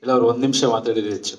ಇಲ್ಲ ಅವ್ರು ಒಂದ್ ನಿಮಿಷ ಮಾತಾಡಿದ್ರೆ ಹೆಚ್ಚು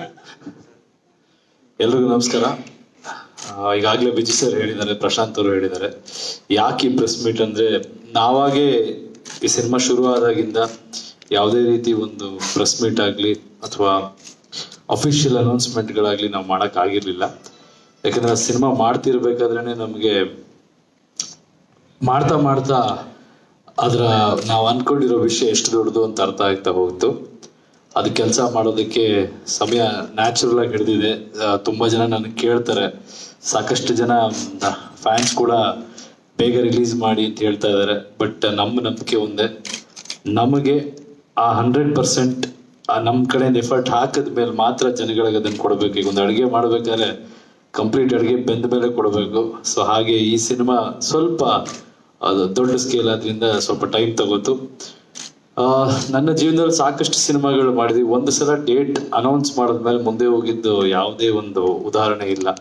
ಎಲ್ರಿಗೂ ನಮಸ್ಕಾರ ಆ, ಈಗಾಗ್ಲೇ ಬಿಜಿ ಸರ್ ಹೇಳಿದ್ದಾರೆ ಪ್ರಶಾಂತ್ ಅವರು ಹೇಳಿದ್ದಾರೆ ಯಾಕೆ ಈ ಪ್ರೆಸ್ ಮೀಟ್ ಅಂದ್ರೆ ನಾವಾಗೆ ಈ ಸಿನಿಮಾ ಶುರು ಆದಾಗಿಂದ ಯಾವುದೇ ರೀತಿ ಒಂದು ಪ್ರೆಸ್ ಮೀಟ್ ಆಗ್ಲಿ ಅಥವಾ ಅಫಿಷಿಯಲ್ ಅನೌನ್ಸ್ಮೆಂಟ್ಗಳಾಗ್ಲಿ ನಾವು ಮಾಡಕ್ ಆಗಿರ್ಲಿಲ್ಲ ಯಾಕಂದ್ರೆ ಸಿನಿಮಾ ಮಾಡ್ತಿರ್ಬೇಕಾದ್ರೇನೆ ನಮಗೆ ಮಾಡ್ತಾ ಮಾಡ್ತಾ ಅದರ ನಾವು ಅನ್ಕೊಂಡಿರೋ ವಿಷಯ ಎಷ್ಟು ದೊಡ್ಡದು ಅಂತ ಅರ್ಥ ಆಗ್ತಾ ಹೋಗ್ತು ಅದು ಕೆಲಸ ಮಾಡೋದಕ್ಕೆ ಸಮಯ ನ್ಯಾಚುರಲ್ ಆಗಿ ಹಿಡಿದಿದೆ ತುಂಬಾ ಜನ ನನಗೆ ಕೇಳ್ತಾರೆ ಸಾಕಷ್ಟು ಜನ ಫ್ಯಾನ್ಸ್ ಕೂಡ ಬೇಗ ರಿಲೀಸ್ ಮಾಡಿ ಅಂತ ಹೇಳ್ತಾ ಇದ್ದಾರೆ ಬಟ್ ನಮ್ಮ ನಂಬಿಕೆ ಒಂದೇ ನಮಗೆ ಆ ಹಂಡ್ರೆಡ್ ಪರ್ಸೆಂಟ್ ನಮ್ಮ ಕಡೆಯಿಂದ ಎಫರ್ಟ್ ಹಾಕಿದ ಮೇಲೆ ಮಾತ್ರ ಜನಗಳಿಗೆ ಅದನ್ನು ಕೊಡಬೇಕು ಈಗ ಒಂದು ಅಡುಗೆ ಮಾಡ್ಬೇಕಾದ್ರೆ ಕಂಪ್ಲೀಟ್ ಅಡುಗೆ ಬೆಂದ ಮೇಲೆ ಕೊಡಬೇಕು ಸೊ ಹಾಗೆ ಈ ಸಿನಿಮಾ ಸ್ವಲ್ಪ ಅದು ದೊಡ್ಡ ಸ್ಕೇಲ್ ಆದ್ರಿಂದ ಸ್ವಲ್ಪ ಟೈಮ್ ತಗೋತು ಆ, ನನ್ನ ಜೀವನದಲ್ಲಿ ಸಾಕಷ್ಟು ಸಿನಿಮಾಗಳು ಮಾಡಿದ್ವಿ ಒಂದು ಸಲ ಡೇಟ್ ಅನೌನ್ಸ್ ಮಾಡಿದ್ಮೇಲೆ ಮುಂದೆ ಹೋಗಿದ್ದು ಯಾವುದೇ ಒಂದು ಉದಾಹರಣೆ ಇಲ್ಲ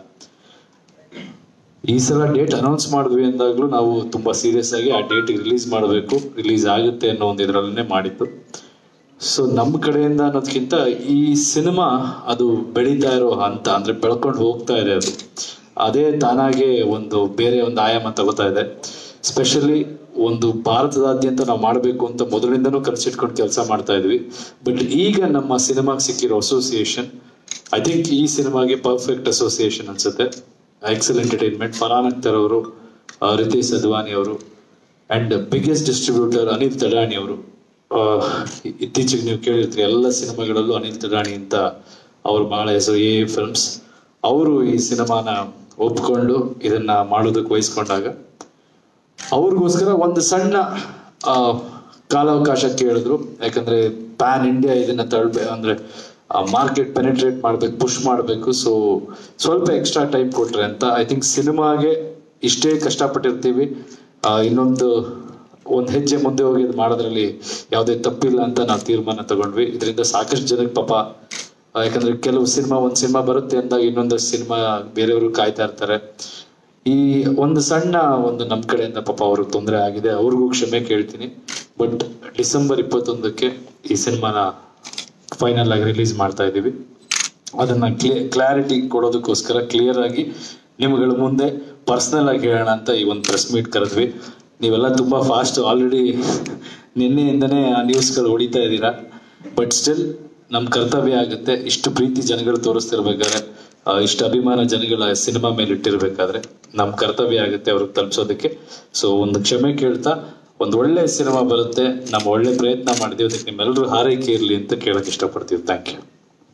ಈ ಸಲ ಡೇಟ್ ಅನೌನ್ಸ್ ಮಾಡಿದ್ವಿ ಅಂದಾಗ್ಲೂ ನಾವು ತುಂಬಾ ಸೀರಿಯಸ್ ಆಗಿ ಆ ಡೇಟ್ ರಿಲೀಸ್ ಮಾಡಬೇಕು ರಿಲೀಸ್ ಆಗುತ್ತೆ ಅನ್ನೋ ಒಂದು ಇದರಲ್ಲೇ ಮಾಡಿದ್ದು ಸೊ ನಮ್ಮ ಕಡೆಯಿಂದ ಅನ್ನೋದಕ್ಕಿಂತ ಈ ಸಿನಿಮಾ ಅದು ಬೆಳೀತಾ ಇರೋ ಹಂತ ಅಂದ್ರೆ ಬೆಳ್ಕೊಂಡು ಹೋಗ್ತಾ ಇದೆ ಅದು ಅದೇ ತಾನಾಗೆ ಒಂದು ಬೇರೆ ಒಂದು ಆಯಾಮ ತಗೋತಾ ಇದೆ ಸ್ಪೆಷಲಿ ಒಂದು ಭಾರತದಾದ್ಯಂತ ನಾವು ಮಾಡಬೇಕು ಅಂತ ಮೊದಲಿಂದನೂ ಕನಸಿಟ್ಕೊಂಡು ಕೆಲಸ ಮಾಡ್ತಾ ಇದ್ವಿ ಬಟ್ ಈಗ ನಮ್ಮ ಸಿನಿಮಾಗೆ ಸಿಕ್ಕಿರೋ ಅಸೋಸಿಯೇಷನ್ ಐ ಥಿಂಕ್ ಈ ಸಿನಿಮಾಗೆ ಪರ್ಫೆಕ್ಟ್ ಅಸೋಸಿಯೇಷನ್ ಅನ್ಸುತ್ತೆ ಎಕ್ಸಲ್ ಎಂಟರ್ಟೈನ್ಮೆಂಟ್ ಫರಾನ್ ಅಖ್ತರ್ ಅವರು ಆ, ರಿತೇಶ್ ಅದ್ವಾನಿ ಅವರು and biggest distributor Anil Thadani ಅವರು ಆ, ಇತ್ತೀಚೆಗೆ ನೀವು ಕೇಳಿರ್ತೀರಿ ಎಲ್ಲ ಸಿನಿಮಾಗಳಲ್ಲೂ ಅನಿಲ್ ತಡಾಣಿ ಅಂತ ಅವ್ರು ಬಹಳ ಹೆಸರು ಎ ಫಿಲ್ಮ್ಸ್ ಅವರು ಈ ಸಿನಿಮಾನ ಒಪ್ಕೊಂಡು ಇದನ್ನ ಮಾಡೋದಕ್ಕೆ ವಹಿಸ್ಕೊಂಡಾಗ ಅವ್ರಿಗೋಸ್ಕರ ಒಂದು ಸಣ್ಣ ಆ, ಕಾಲಾವಕಾಶ ಕೇಳಿದ್ರು ಯಾಕಂದ್ರೆ ಪ್ಯಾನ್ ಇಂಡಿಯಾ ಇದನ್ನ ತಳ್ಬೆ ಅಂದ್ರೆ ಮಾರ್ಕೆಟ್ ಪೆನಿಟ್ರೇಟ್ ಮಾಡ್ಬೇಕು ಪುಷ್ ಮಾಡ್ಬೇಕು ಸೊ ಸ್ವಲ್ಪ ಎಕ್ಸ್ಟ್ರಾ ಟೈಮ್ ಕೊಟ್ರೆ ಅಂತ ಐ ಥಿಂಕ್ ಸಿನಿಮಾಗೆ ಇಷ್ಟೇ ಕಷ್ಟಪಟ್ಟಿರ್ತೀವಿ ಆ, ಇನ್ನೊಂದು ಒಂದ್ ಹೆಜ್ಜೆ ಮುಂದೆ ಹೋಗಿ ಇದು ಮಾಡೋದ್ರಲ್ಲಿ ಯಾವುದೇ ತಪ್ಪಿಲ್ಲ ಅಂತ ನಾವು ತೀರ್ಮಾನ ತಗೊಂಡ್ವಿ ಇದರಿಂದ ಸಾಕಷ್ಟು ಜನಕ್ಕೆ ಪಾಪ ಆ, ಯಾಕಂದ್ರೆ ಕೆಲವು ಸಿನಿಮಾ ಒಂದ್ ಸಿನಿಮಾ ಬರುತ್ತೆ ಅಂದಾಗ ಇನ್ನೊಂದಷ್ಟು ಸಿನಿಮಾ ಬೇರೆಯವರು ಕಾಯ್ತಾ ಇರ್ತಾರೆ ಈ ಒಂದು ಸಣ್ಣ ಒಂದು ನಮ್ ಕಡೆಯಿಂದ ಪಾಪ ಅವ್ರಿಗೆ ತೊಂದರೆ ಆಗಿದೆ ಅವ್ರಿಗೂ ಕ್ಷಮೆ ಕೇಳ್ತೀನಿ ಬಟ್ ಡಿಸೆಂಬರ್ ಇಪ್ಪತ್ತೊಂದಕ್ಕೆ ಈ ಸಿನಿಮಾನ ಫೈನಲ್ ಆಗಿ ರಿಲೀಸ್ ಮಾಡ್ತಾ ಇದ್ದೀವಿ ಅದನ್ನ ಕ್ಲಾರಿಟಿ ಕೊಡೋದಕ್ಕೋಸ್ಕರ ಕ್ಲಿಯರ್ ಆಗಿ ನಿಮ್ಗಳ ಮುಂದೆ ಪರ್ಸನಲ್ ಆಗಿ ಹೇಳೋಣ ಅಂತ ಈ ಒಂದು ಪ್ರೆಸ್ ಮೀಟ್ ಕರೆದ್ವಿ ನೀವೆಲ್ಲ ತುಂಬಾ ಫಾಸ್ಟ್ ಆಲ್ರೆಡಿ ನಿನ್ನೆಯಿಂದನೇ ಆ ನ್ಯೂಸ್ಗಳು ಹೊಡಿತಾ ಇದ್ದೀರಾ ಬಟ್ ಸ್ಟಿಲ್ ನಮ್ ಕರ್ತವ್ಯ ಆಗುತ್ತೆ ಇಷ್ಟು ಪ್ರೀತಿ ಜನಗಳು ತೋರಿಸ್ತಿರ್ಬೇಕಾದ್ರೆ ಆ, ಇಷ್ಟು ಅಭಿಮಾನ ಜನಗಳ ಸಿನಿಮಾ ಮೇಲೆ ಇಟ್ಟಿರ್ಬೇಕಾದ್ರೆ ನಮ್ ಕರ್ತವ್ಯ ಆಗುತ್ತೆ ಅವ್ರಿಗೆ ತಲುಪಿಸೋದಕ್ಕೆ ಸೊ ಒಂದು ಕ್ಷಮೆ ಕೇಳ್ತಾ ಒಂದು ಒಳ್ಳೆ ಸಿನಿಮಾ ಬರುತ್ತೆ ನಮ್ಮ ಒಳ್ಳೆ ಪ್ರಯತ್ನ ಮಾಡಿದೀವಿ ಅದಕ್ಕೆ ನಿಮ್ಮೆಲ್ಲರೂ ಹಾರೈಕೆ ಇರಲಿ ಅಂತ ಕೇಳಕ್ ಇಷ್ಟಪಡ್ತೀವಿ ಥ್ಯಾಂಕ್ ಯು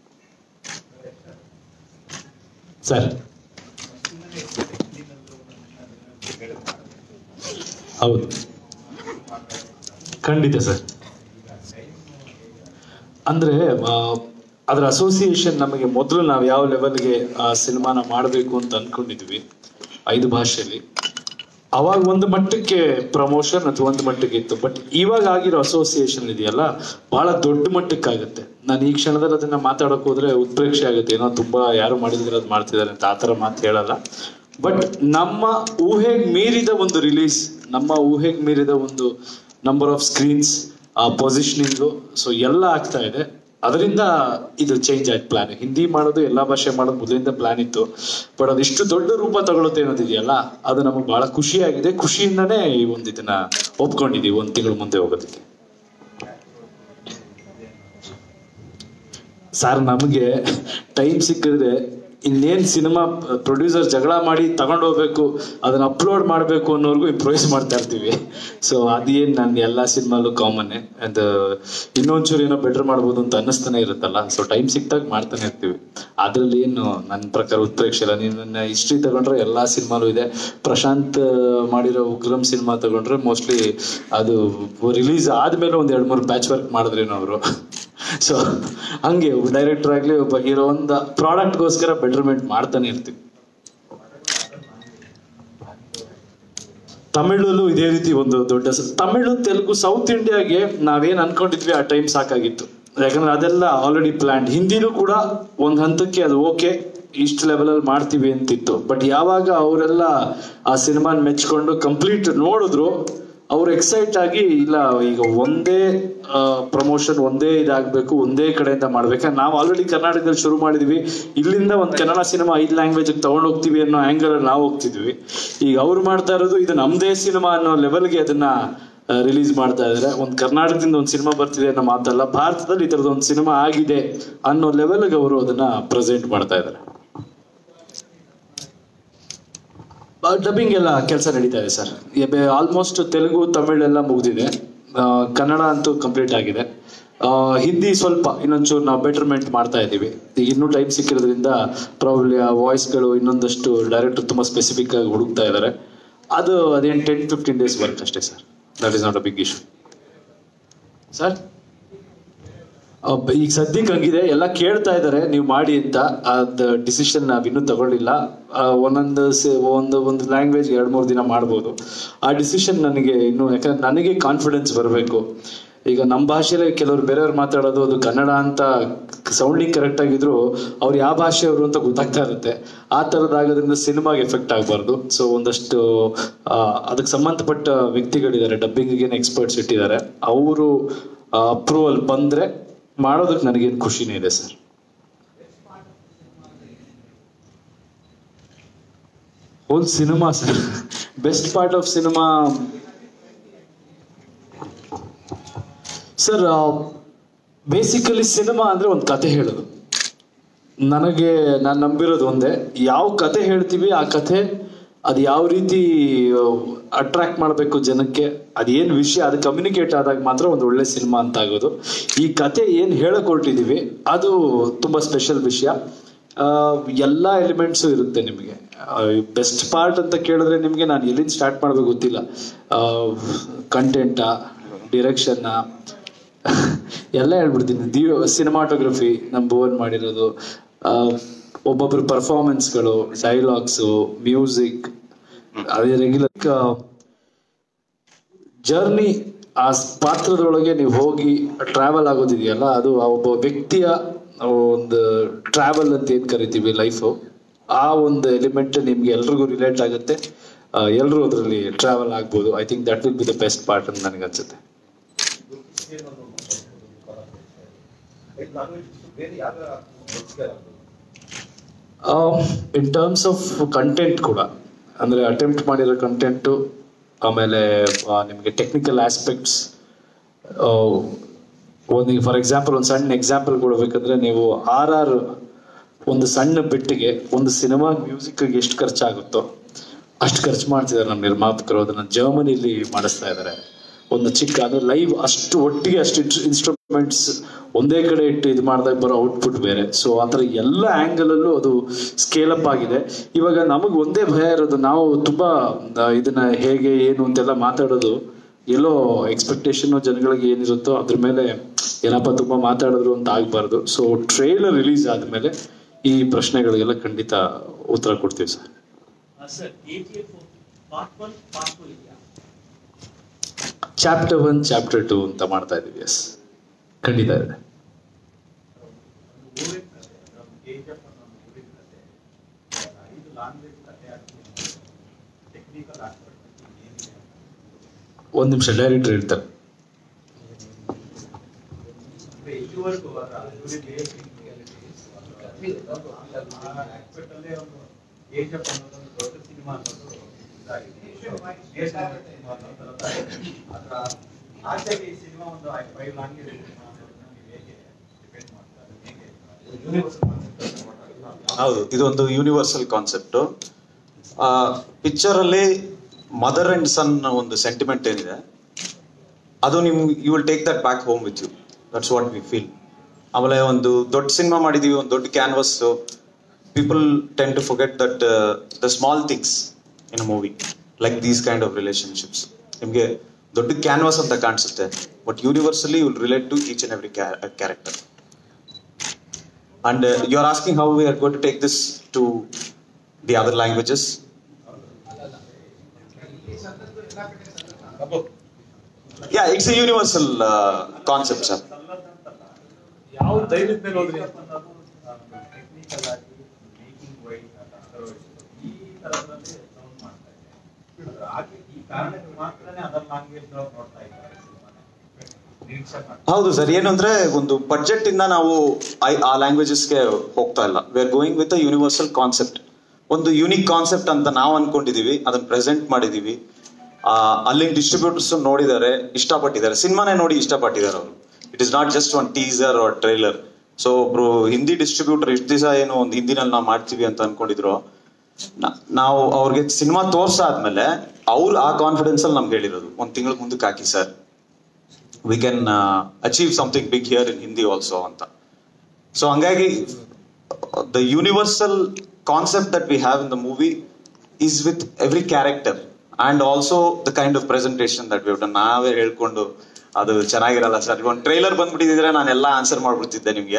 ಸರ್ ಹೌದು ಖಂಡಿತ ಸರ್ ಅಂದ್ರೆ ಆ, ಅದರ ಅಸೋಸಿಯೇಷನ್ ನಮಗೆ ಮೊದಲು ನಾವು ಯಾವ ಲೆವೆಲ್ಗೆ ಆ ಸಿನಿಮಾನ ಮಾಡಬೇಕು ಅಂತ ಅನ್ಕೊಂಡಿದ್ವಿ ಐದು ಭಾಷೆಯಲ್ಲಿ ಅವಾಗ ಒಂದು ಮಟ್ಟಕ್ಕೆ ಪ್ರಮೋಷನ್ ಅಥವಾ ಒಂದು ಮಟ್ಟಕ್ಕೆ ಇತ್ತು ಬಟ್ ಇವಾಗ ಆಗಿರೋ ಅಸೋಸಿಯೇಷನ್ ಇದೆಯಲ್ಲ ಬಹಳ ದೊಡ್ಡ ಮಟ್ಟಕ್ಕೆ ಆಗುತ್ತೆ ನಾನು ಈ ಕ್ಷಣದಲ್ಲಿ ಅದನ್ನ ಮಾತಾಡಕ್ ಹೋದ್ರೆ ಉತ್ಪ್ರೇಕ್ಷೆ ಆಗುತ್ತೆ ಏನೋ ತುಂಬಾ ಯಾರು ಮಾಡಿದ್ರೆ ಅದು ಮಾಡ್ತಿದ್ದಾರೆ ಅಂತ ಆತರ ಮಾತು ಹೇಳಲ್ಲ ಬಟ್ ನಮ್ಮ ಊಹೆಗೆ ಮೀರಿದ ಒಂದು ರಿಲೀಸ್ ನಮ್ಮ ಊಹೆಗೆ ಮೀರಿದ ಒಂದು ನಂಬರ್ ಆಫ್ ಸ್ಕ್ರೀನ್ಸ್ ಆ ಪೊಸಿಷನಿಂಗು ಸೊ ಎಲ್ಲ ಆಗ್ತಾ ಇದೆ ಅದರಿಂದ ಇದು ಚೇಂಜ್ ಆಯ್ತು ಪ್ಲಾನ್ ಹಿಂದಿ ಮಾಡೋದು ಎಲ್ಲಾ ಭಾಷೆ ಮಾಡೋದು ಮೊದಲಿಂದ ಪ್ಲಾನ್ ಇತ್ತು ಬಟ್ ಅದಿಷ್ಟು ದೊಡ್ಡ ರೂಪ ತಗೊಳುತ್ತೆ ಅನ್ನೋದಿದೆಯಲ್ಲ ಅದು ನಮಗೆ ಬಹಳ ಖುಷಿಯಾಗಿದೆ ಖುಷಿಯಿಂದನೇ ಈ ಒಂದು ಇದನ್ನ ಒಪ್ಕೊಂಡಿದೀವಿ ಒಂದ್ ತಿಂಗಳು ಮುಂದೆ ಹೋಗೋದಕ್ಕೆ ಸರ್ ನಮಗೆ ಟೈಮ್ ಸಿಕ್ಕಿದ್ರೆ ಇನ್ನೇನ್ ಸಿನಿಮಾ ಪ್ರೊಡ್ಯೂಸರ್ ಜಗಳ ಮಾಡಿ ತಗೊಂಡು ಹೋಗ್ಬೇಕು ಅದನ್ನ ಅಪ್ಲೋಡ್ ಮಾಡ್ಬೇಕು ಅನ್ನೋರ್ಗು ಇಂಪ್ರೂವೈಸ್ ಮಾಡ್ತಾ ಇರ್ತೀವಿ ಸೊ ಅದೇನ್ ನನ್ ಎಲ್ಲಾ ಸಿನಿಮಾಲು ಕಾಮನ್ ಅಂಡ್ ಇನ್ನೊಂಚೂರು ಏನೋ ಬೆಟರ್ ಮಾಡ್ಬೋದು ಅಂತ ಅನ್ನಿಸ್ತಾನೆ ಇರುತ್ತಲ್ಲ ಸೊ ಟೈಮ್ ಸಿಕ್ತಾಗ ಮಾಡ್ತಾನೆ ಇರ್ತೀವಿ ಅದ್ರಲ್ಲಿ ಏನು ನನ್ನ ಪ್ರಕಾರ ಉತ್ಪ್ರೇಕ್ಷೆ ಇಲ್ಲ ನೀನು ನನ್ನ ಹಿಸ್ಟ್ರಿ ತಗೊಂಡ್ರೆ ಎಲ್ಲಾ ಸಿನಿಮಾಲು ಇದೆ ಪ್ರಶಾಂತ್ ಮಾಡಿರೋ ಉಗ್ರಂ ಸಿನಿಮಾ ತಗೊಂಡ್ರೆ ಮೋಸ್ಟ್ಲಿ ಅದು ರಿಲೀಸ್ ಆದ್ಮೇಲೆ ಒಂದ್ ಎರಡ್ ಮೂರು ಪ್ಯಾಚ್ ವರ್ಕ್ ಮಾಡಿದ್ರೇನೋ ಅವರು ಸೊ ಹಂಗೆ ಒಬ್ಬ ಡೈರೆಕ್ಟರ್ ಆಗ್ಲಿ ಒಬ್ಬ ಹೀರೋ ಒಂದು ಪ್ರಾಡಕ್ಟ್ಗೋಸ್ಕರ ಬೆಟರ್ಮೆಂಟ್ ಮಾಡ್ತಾನೆ ಇರ್ತೀವಿ ತಮಿಳಲ್ಲೂ ಇದೇ ರೀತಿ ಒಂದು ದೊಡ್ಡ ಸ- ತಮಿಳು ತೆಲುಗು ಸೌತ್ ಇಂಡಿಯಾಗೆ ನಾವೇನ್ ಅನ್ಕೊಂಡಿದ್ವಿ ಆ ಟೈಮ್ ಸಾಕಾಗಿತ್ತು ಯಾಕಂದ್ರೆ ಅದೆಲ್ಲ ಆಲ್ರೆಡಿ ಪ್ಲಾನ್ ಹಿಂದಿನೂ ಕೂಡ ಒಂದ್ ಹಂತಕ್ಕೆ ಅದು ಓಕೆ ಇಷ್ಟು ಲೆವೆಲ್ ಅಲ್ಲಿ ಮಾಡ್ತೀವಿ ಅಂತಿತ್ತು ಬಟ್ ಯಾವಾಗ ಅವರೆಲ್ಲ ಆ ಸಿನಿಮಾನ ಮೆಚ್ಕೊಂಡು ಕಂಪ್ಲೀಟ್ ನೋಡಿದ್ರು ಅವ್ರು ಎಕ್ಸೈಟ್ ಆಗಿ ಇಲ್ಲ ಈಗ ಒಂದೇ ಪ್ರಮೋಷನ್ ಒಂದೇ ಇದಾಗಬೇಕು ಒಂದೇ ಕಡೆಯಿಂದ ಮಾಡ್ಬೇಕಂದ್ರೆ ನಾವು ಆಲ್ರೆಡಿ ಕರ್ನಾಟಕದಲ್ಲಿ ಶುರು ಮಾಡಿದ್ವಿ ಇಲ್ಲಿಂದ ಒಂದು ಕನ್ನಡ ಸಿನಿಮಾ ಐದು ಲ್ಯಾಂಗ್ವೇಜ್ ತಗೊಂಡು ಹೋಗ್ತೀವಿ ಅನ್ನೋ ಆಂಗಲ್ ನಾವು ಹೋಗ್ತಿದ್ವಿ ಈಗ ಅವ್ರು ಮಾಡ್ತಾ ಇರೋದು ಇದು ನಮ್ದೇ ಸಿನಿಮಾ ಅನ್ನೋ ಲೆವೆಲ್ಗೆ ಅದನ್ನ ರಿಲೀಸ್ ಮಾಡ್ತಾ ಇದಾರೆ ಒಂದು ಕರ್ನಾಟಕದಿಂದ ಒಂದು ಸಿನಿಮಾ ಬರ್ತಿದೆ ಅನ್ನೋ ಮಾತಲ್ಲ ಭಾರತದಲ್ಲಿ ಈ ಥರದ್ದು ಒಂದು ಸಿನಿಮಾ ಆಗಿದೆ ಅನ್ನೋ ಲೆವೆಲ್ಗೆ ಅವರು ಅದನ್ನ ಪ್ರೆಸೆಂಟ್ ಮಾಡ್ತಾ ಇದ್ದಾರೆ ಡಬ್ಬಿಂಗ್ ಎಲ್ಲ ಕೆಲಸ ನಡೀತಾ ಇದೆ ಸರ್ ಆಲ್ಮೋಸ್ಟ್ ತೆಲುಗು ತಮಿಳ್ ಎಲ್ಲ ಮುಗಿದಿದೆ ಕನ್ನಡ ಅಂತೂ ಕಂಪ್ಲೀಟ್ ಆಗಿದೆ ಆ, ಹಿಂದಿ ಸ್ವಲ್ಪ ಇನ್ನೊಂಚೂರು ನಾವು ಬೆಟರ್ಮೆಂಟ್ ಮಾಡ್ತಾ ಇದ್ದೀವಿ ಈಗ ಇನ್ನೂ ಟೈಮ್ ಸಿಕ್ಕಿರೋದ್ರಿಂದ ಪ್ರಾಬ್ಲಿ ಆ ವಾಯ್ಸ್ಗಳು ಇನ್ನೊಂದಷ್ಟು ಡೈರೆಕ್ಟರ್ ತುಂಬ ಸ್ಪೆಸಿಫಿಕ್ ಆಗಿ ಹುಡುಕ್ತಾ ಇದ್ದಾರೆ ಅದು ಅದೇನು ಟೆನ್ ಫಿಫ್ಟೀನ್ ಡೇಸ್ ವರ್ಕ್ ಅಷ್ಟೇ sir that is not a big issue sir ಅಬ್ಬ, ಈಗ ಸದ್ಯಕ್ಕೆ ಹಂಗಿದೆ ಎಲ್ಲ ಕೇಳ್ತಾ ಇದ್ದಾರೆ ನೀವು ಮಾಡಿ ಅಂತ ಅದ್ ಡಿಸಿಷನ್ ನಾವಿನ್ನೂ ತಗೊಳ್ಳಿಲ್ಲ ಆ, ಒಂದೊಂದು ಸ- ಒಂದು ಒಂದು ಲ್ಯಾಂಗ್ವೇಜ್ ಎರಡು ಮೂರು ದಿನ ಮಾಡ್ಬೋದು ಆ ಡಿಸಿಷನ್ ನನಗೆ ಇನ್ನು ಯಾಕಂದ್ರೆ ನನಗೆ ಕಾನ್ಫಿಡೆನ್ಸ್ ಬರಬೇಕು ಈಗ ನಮ್ಮ ಭಾಷೆಯಲ್ಲಿ ಕೆಲವರು ಬೇರೆಯವ್ರು ಮಾತಾಡೋದು ಅದು ಕನ್ನಡ ಅಂತ ಸೌಂಡಿಂಗ್ ಕರೆಕ್ಟ್ ಆಗಿದ್ರು ಅವ್ರು ಯಾವ ಭಾಷೆಯವರು ಅಂತ ಗೊತ್ತಾಗ್ತಾ ಇರುತ್ತೆ ಆ ಥರದ್ದಾಗೋದ್ರಿಂದ ಸಿನಿಮಾಗೆ ಎಫೆಕ್ಟ್ ಆಗಬಾರ್ದು ಸೊ ಒಂದಷ್ಟು ಆ, ಅದಕ್ಕೆ ಸಂಬಂಧಪಟ್ಟ ವ್ಯಕ್ತಿಗಳಿದ್ದಾರೆ ಡಬ್ಬಿಂಗಿಗೆ ಎಕ್ಸ್ಪರ್ಟ್ಸ್ ಇಟ್ಟಿದ್ದಾರೆ ಅವರು ಅಪ್ರೂವಲ್ ಬಂದ್ರೆ ಮಾಡೋದಕ್ಕೆ ನನಗೇನು ಖುಷಿನೇ ಇದೆ sir whole cinema sir best part of cinema sir basically cinema ಅಂದ್ರೆ ಒಂದು ಕತೆ ಹೇಳೋದು ನನಗೆ ನಾನು ನಂಬಿರೋದು ಒಂದೇ ಯಾವ ಕತೆ ಹೇಳ್ತೀವಿ ಆ ಕತೆ ಅದು ಯಾವ ರೀತಿ ಅಟ್ರಾಕ್ಟ್ ಮಾಡಬೇಕು ಜನಕ್ಕೆ ಅದೇನು ವಿಷಯ ಅದು ಕಮ್ಯುನಿಕೇಟ್ ಆದಾಗ ಮಾತ್ರ ಒಂದು ಒಳ್ಳೆ ಸಿನಿಮಾ ಅಂತ ಆಗೋದು ಈ ಕತೆ ಏನು ಹೇಳಕ್ ಹೊರಟಿದೀವಿ ಅದು ತುಂಬಾ ಸ್ಪೆಷಲ್ ವಿಷಯ ಆ, ಎಲ್ಲ ಎಲಿಮೆಂಟ್ಸು ಇರುತ್ತೆ ನಿಮಗೆ ಬೆಸ್ಟ್ ಪಾರ್ಟ್ ಅಂತ ಕೇಳಿದ್ರೆ ನಿಮಗೆ ನಾನು ಎಲ್ಲಿಂದ ಸ್ಟಾರ್ಟ್ ಮಾಡ್ಬೇಕು ಗೊತ್ತಿಲ್ಲ ಕಂಟೆಂಟಾ ಡಿರೆಕ್ಷನ್ನ ಎಲ್ಲ ಹೇಳ್ಬಿಡ್ತೀನಿ ದಿವ್ ಸಿನಿಮಾಟೋಗ್ರಫಿ ನಮ್ಮ ಭುವನ್ ಮಾಡಿರೋದು ಆ, ಒಬ್ಬೊಬ್ರು ಪರ್ಫಾರ್ಮೆನ್ಸ್ಗಳು ಡೈಲಾಗ್ಸು ಮ್ಯೂಸಿಕ್ ಅದೇ ರೆಗ್ಯುಲರ್ ಜರ್ನಿ ಆ ಸ್- ಪಾತ್ರದೊಳಗೆ ನೀವು ಹೋಗಿ ಟ್ರಾವೆಲ್ ಆಗೋದಿದೆಯಲ್ಲ ಅದು ಆ ಒಬ್ಬ ವ್ಯಕ್ತಿಯ ಒಂದು ಟ್ರಾವೆಲ್ ಅಂತ ಏನ್ ಕರಿತೀವಿ ಲೈಫು ಆ ಒಂದು ಎಲಿಮೆಂಟ್ ನಿಮ್ಗೆ ಎಲ್ರಿಗೂ ರಿಲೇಟ್ ಆಗುತ್ತೆ ಎಲ್ಲರೂ ಅದರಲ್ಲಿ ಟ್ರಾವೆಲ್ ಆಗ್ಬೋದು I think that will be the best part ಅಂತ ನನಗೆ ಅನ್ಸುತ್ತೆ ಇನ್ ಟರ್ಮ್ಸ್ ಆಫ್ ಕಂಟೆಂಟ್ ಕೂಡ ಅಂದ್ರೆ ಅಟೆಂಪ್ಟ್ ಮಾಡಿರೋ ಕಂಟೆಂಟು ಆಮೇಲೆ ಆ, ನಿಮಗೆ ಟೆಕ್ನಿಕಲ್ ಆಸ್ಪೆಕ್ಟ್ಸ್ ಒಂದು ಫಾರ್ ಎಕ್ಸಾಂಪಲ್ ಒಂದು ಸಣ್ಣ ಎಕ್ಸಾಂಪಲ್ ಕೊಡ್ಬೇಕಂದ್ರೆ ನೀವು ಆರ್ ಆರ್ ಒಂದು ಸಣ್ಣ ಬಿಟ್ಟಿಗೆ ಒಂದು ಸಿನಿಮಾ ಮ್ಯೂಸಿಕ್ಗೆ ಎಷ್ಟು ಖರ್ಚಾಗುತ್ತೋ ಅಷ್ಟು ಖರ್ಚು ಮಾಡ್ತಿದ್ದಾರೆ ನಮ್ಮ ನಿರ್ಮಾಪಕರು ಅದನ್ನ ಜರ್ಮನಿಲಿ ಮಾಡಿಸ್ತಾ ಇದ್ದಾರೆ ಒಂದು ಚಿಕ್ಕ ಅಂದ್ರೆ ಲೈವ್ ಅಷ್ಟು ಒಟ್ಟಿಗೆ ಅಷ್ಟು ಇನ್ಸ್ಟ್ರೂಮೆಂಟ್ಸ್ ಒಂದೇ ಕಡೆ ಇಟ್ಟು ಇದು ಮಾಡಿದಾಗ ಬರೋ ಔಟ್ಪುಟ್ ಬೇರೆ ಸೊ ಆ ಥರ ಎಲ್ಲ ಆಂಗಲ್ ಅಲ್ಲೂ ಅದು ಸ್ಕೇಲ್ ಅಪ್ ಆಗಿದೆ ಇವಾಗ ನಮಗೆ ಒಂದೇ ಭಯ ಇರೋದು ನಾವು ತುಂಬಾ ಆ, ಇದನ್ನ ಹೇಗೆ ಏನು ಅಂತೆಲ್ಲ ಮಾತಾಡೋದು ಎಲ್ಲೋ ಎಕ್ಸ್ಪೆಕ್ಟೇಷನ್ ಜನಗಳಿಗೆ ಏನಿರುತ್ತೋ ಅದ್ರ ಮೇಲೆ ಏನಪ್ಪ ತುಂಬಾ ಮಾತಾಡಿದ್ರು ಅಂತ ಆಗ್ಬಾರ್ದು ಸೊ ಟ್ರೈಲರ್ ರಿಲೀಸ್ ಆದ್ಮೇಲೆ ಈ ಪ್ರಶ್ನೆಗಳಿಗೆಲ್ಲ ಖಂಡಿತ ಉತ್ತರ ಕೊಡ್ತೀವಿ sir sir K G F part one part two ಇದೆಯಾ ಚಾಪ್ಟರ್ ಒನ್ ಚಾಪ್ಟರ್ ಟು ಅಂತ ಮಾಡ್ತಾ ಇದೀವಿ ಎಸ್ ಖಂಡಿತ ಇದೆ ಊರಿನ ಕತೆ ನಮ್ಮ ಕೆ ಜಿ ಎಫ್ ಅನ್ನೋ ಊರಿನ ಕತೆ ಐದು ಲ್ಯಾಂಗ್ವೇಜ್ ಕತೆ ಆಗ್ತೀನಿ ಟೆಕ್ನಿಕಲ್ ಆಸ್ಪೆಕ್ಟ್ ಏನಿದೆ ಒಂದ್ ನಿಮಿಷ ಡೈರೆಕ್ಟರ್ ಇರ್ತಾರೆ ಅಂದ್ರೆ ಇದುವರೆಗೂ ಅದರ ಆಸ್ಪೆಕ್ಟ್ ಅಲ್ಲೇ ಒಂದು ಕೆ ಜಿ ಎಫ್ ಅನ್ನೋದೊಂದು ದೊಡ್ಡ ಸಿನಿಮಾ ಅನ್ನೋದು ಇದಾಗಿದೆ ದೇಶದ ಸಿನಿಮಾ ಅನ್ನೋ ಥರದ್ದಾಗಿದೆ. ಅದರ ಆಚೆಗೆ ಈ ಸಿನಿಮಾ ಒಂದು ಫೈವ್ ಲ್ಯಾಂಗ್ವೇಜ್ ಸಿನಿಮಾ ಅನ್ನೋದನ್ನ ನೀವು ಹೇಗೆ ಡಿಪೆಂಡ್ ಮಾಡ್ತಾರೆ ಹೇಗೆ ಯೂನಿವರ್ಸಲ್ ಕಾನ್ಸೆಪ್ಟ್ ಹೌದು ಇದೊಂದು ಯೂನಿವರ್ಸಲ್ ಕಾನ್ಸೆಪ್ಟ್ ಪಿಕ್ಚರ್ ಅಲ್ಲಿ ಮದರ್ ಅಂಡ್ ಸನ್ ಒಂದು ಸೆಂಟಿಮೆಂಟ್ ಏನಿದೆ ಅದು ನಿಮ್ you will take that back home with you that's what we feel ಆಮೇಲೆ ಒಂದು ದೊಡ್ಡ ಸಿನಿಮಾ ಮಾಡಿದೀವಿ ಒಂದು ದೊಡ್ಡ canvas people tend to forget that the small things in a movie like these kind of relationships ನಿಮಗೆ ದೊಡ್ಡ ಕ್ಯಾನ್ವಸ್ ಅಂತ ಕಾಣಿಸುತ್ತೆ but universally will relate to each and every character And uh, you are asking how we are going to take this to the other languages. Yeah, it's a universal uh, concept, sir. ಯಾವ ಧೈರ್ಯದ ಮೇಲೆ ಹೋದ್ರಿ technical ಆಗಿ making wise ಈ ತರದ್ರಲ್ಲಿ sound ಮಾಡ್ತಾ ಇದೆ ಅದ್ರ ಹಾಗೆ ಈ ಕಾರಣಕ್ಕೆ ಮಾತ್ರನೇ ಅದರ್ ಲ್ಯಾಂಗ್ವೇಜ್ ನೋಡ್ತಾ ಇದ್ದಾರೆ ಸಿನಿಮಾನ ನಿರೀಕ್ಷೆ ಮಾಡ್ತಾರೆ ಹೌದು ಸರ್ ಏನು ಅಂದ್ರೆ ಒಂದು ಬಡ್ಜೆಟ್ ಇಂದ ನಾವು ಐ- ಆ ಲ್ಯಾಂಗ್ವೇಜಸ್ಗೆ ಹೋಗ್ತಾ ಇಲ್ಲ we are going with a universal concept ಒಂದು ಯೂನಿಕ್ ಕಾನ್ಸೆಪ್ಟ್ ಅಂತ ನಾವು ಅನ್ಕೊಂಡಿದೀವಿ ಅದನ್ನ ಪ್ರೆಸೆಂಟ್ ಮಾಡಿದೀವಿ ಆ, ಅಲ್ಲಿನ ಡಿಸ್ಟ್ರಿಬ್ಯೂಟರ್ಸ್ ನೋಡಿದ್ದಾರೆ ಇಷ್ಟಪಟ್ಟಿದ್ದಾರೆ ಸಿನಿಮಾನೇ ನೋಡಿ ಇಷ್ಟಪಟ್ಟಿದ್ದಾರೆ ಅವರು it is not just one teaser or trailer so ಒಬ್ರು ಹಿಂದಿ ಡಿಸ್ಟ್ರಿಬ್ಯೂಟರ್ ಇಷ್ಟು ದಿವಸ ಏನು ಒಂದು ಹಿಂದಿನಲ್ಲಿ ನಾವು ಮಾಡ್ತೀವಿ ಅಂತ ಅನ್ಕೊಂಡಿದ್ರು ನ- ನಾವು ಅವ್ರಿಗೆ ಸಿನಿಮಾ ತೋರ್ಸಾದ್ಮೇಲೆ ಅವ್ರು ಆ ಕಾನ್ಫಿಡೆನ್ಸ್ ಅಲ್ಲಿ ನಮ್ಗೆ ಹೇಳಿರೋದು ಒಂದ್ ತಿಂಗಳ ಮುಂದಕ್ಕೆ ಹಾಕಿ sir we can achieve something big here in Hindi also ಅಂತ ಸೊ ಹಂಗಾಗಿ the universal concept that we have in the movie is with every character and also the kind of presentation that we ನಾವೇ ಹೇಳ್ಕೊಂಡು ಅದು ಚೆನ್ನಾಗಿರಲ್ಲ sir ಒಂದು trailer ಬಂದ್ಬಿಟ್ಟಿದ್ರೆ ನಾನು ಎಲ್ಲ answer ಮಾಡ್ಬಿಡ್ತಿದ್ದೆ ನಿಮ್ಗೆ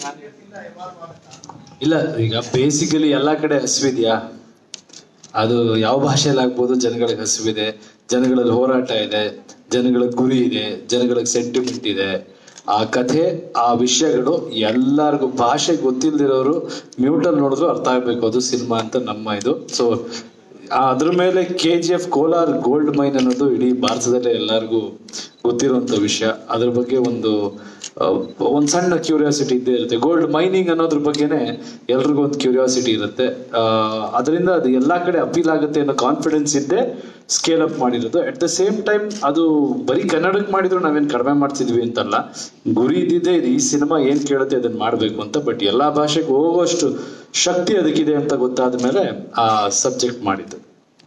ಇಲ್ಲ ಈಗ ಬೇಸಿಕಲಿ ಎಲ್ಲಾ ಕಡೆ ಹಸಿವಿದ್ಯಾ ಅದು ಯಾವ ಭಾಷೆಯಲ್ಲಿ ಆಗ್ಬೋದು ಜನಗಳಿಗೆ ಹಸಿವಿದೆ ಜನಗಳಲ್ಲಿ ಹೋರಾಟ ಇದೆ ಜನಗಳ ಗುರಿ ಇದೆ ಜನಗಳಿಗೆ ಸೆಂಟಿಮೆಂಟ್ ಇದೆ ಆ ಕಥೆ ಆ ವಿಷಯಗಳು ಎಲ್ಲರಿಗೂ ಭಾಷೆ ಗೊತ್ತಿಲ್ದಿರೋರು ಮ್ಯೂಟಲ್ಲಿ ನೋಡಿದ್ರು ಅರ್ಥ ಆಗ್ಬೇಕು ಅದು ಸಿನಿಮಾ ಅಂತ ನಮ್ಮ ಇದು ಸೊ ಅದ್ರ ಮೇಲೆ K G F Kolar gold mine ಅನ್ನೋದು ಇಡೀ ಭಾರತದಲ್ಲೇ ಎಲ್ಲರಿಗೂ ಗೊತ್ತಿರುವಂತ ವಿಷಯ ಅದ್ರ ಬಗ್ಗೆ ಒಂದು ಆ, ಒಂದ್ ಸಣ್ಣ ಕ್ಯೂರಿಯಾಸಿಟಿ ಇದ್ದೇ ಇರುತ್ತೆ ಗೋಲ್ಡ್ ಮೈನಿಂಗ್ ಅನ್ನೋದ್ರ ಬಗ್ಗೆನೆ ಎಲ್ರಿಗೂ ಒಂದು ಕ್ಯೂರಿಯಾಸಿಟಿ ಇರುತ್ತೆ ಅದರಿಂದ ಅದು ಎಲ್ಲಾ ಕಡೆ ಅಪೀಲ್ ಆಗುತ್ತೆ ಅನ್ನೋ ಕಾನ್ಫಿಡೆನ್ಸ್ ಇದ್ದೇ ಸ್ಕೇಲ್ ಅಪ್ ಮಾಡಿರೋದು ಅಟ್ ದ ಸೇಮ್ ಟೈಮ್ ಅದು ಬರೀ ಕನ್ನಡಕ್ಕೆ ಮಾಡಿದ್ರು ನಾವೇನ್ ಕಡಿಮೆ ಮಾಡ್ತಿದ್ವಿ ಅಂತಲ್ಲ ಗುರಿ ಇದ್ದಿದ್ದೇ ಇದು ಈ ಸಿನಿಮಾ ಏನ್ ಕೇಳುತ್ತೆ ಅದನ್ನ ಮಾಡ್ಬೇಕು ಅಂತ ಬಟ್ ಎಲ್ಲಾ ಭಾಷೆಗೆ ಹೋಗುವಷ್ಟು ಶಕ್ತಿ ಅದಕ್ಕಿದೆ ಅಂತ ಗೊತ್ತಾದ ಮೇಲೆ ಆ ಸಬ್ಜೆಕ್ಟ್ ಮಾಡಿದ್ದು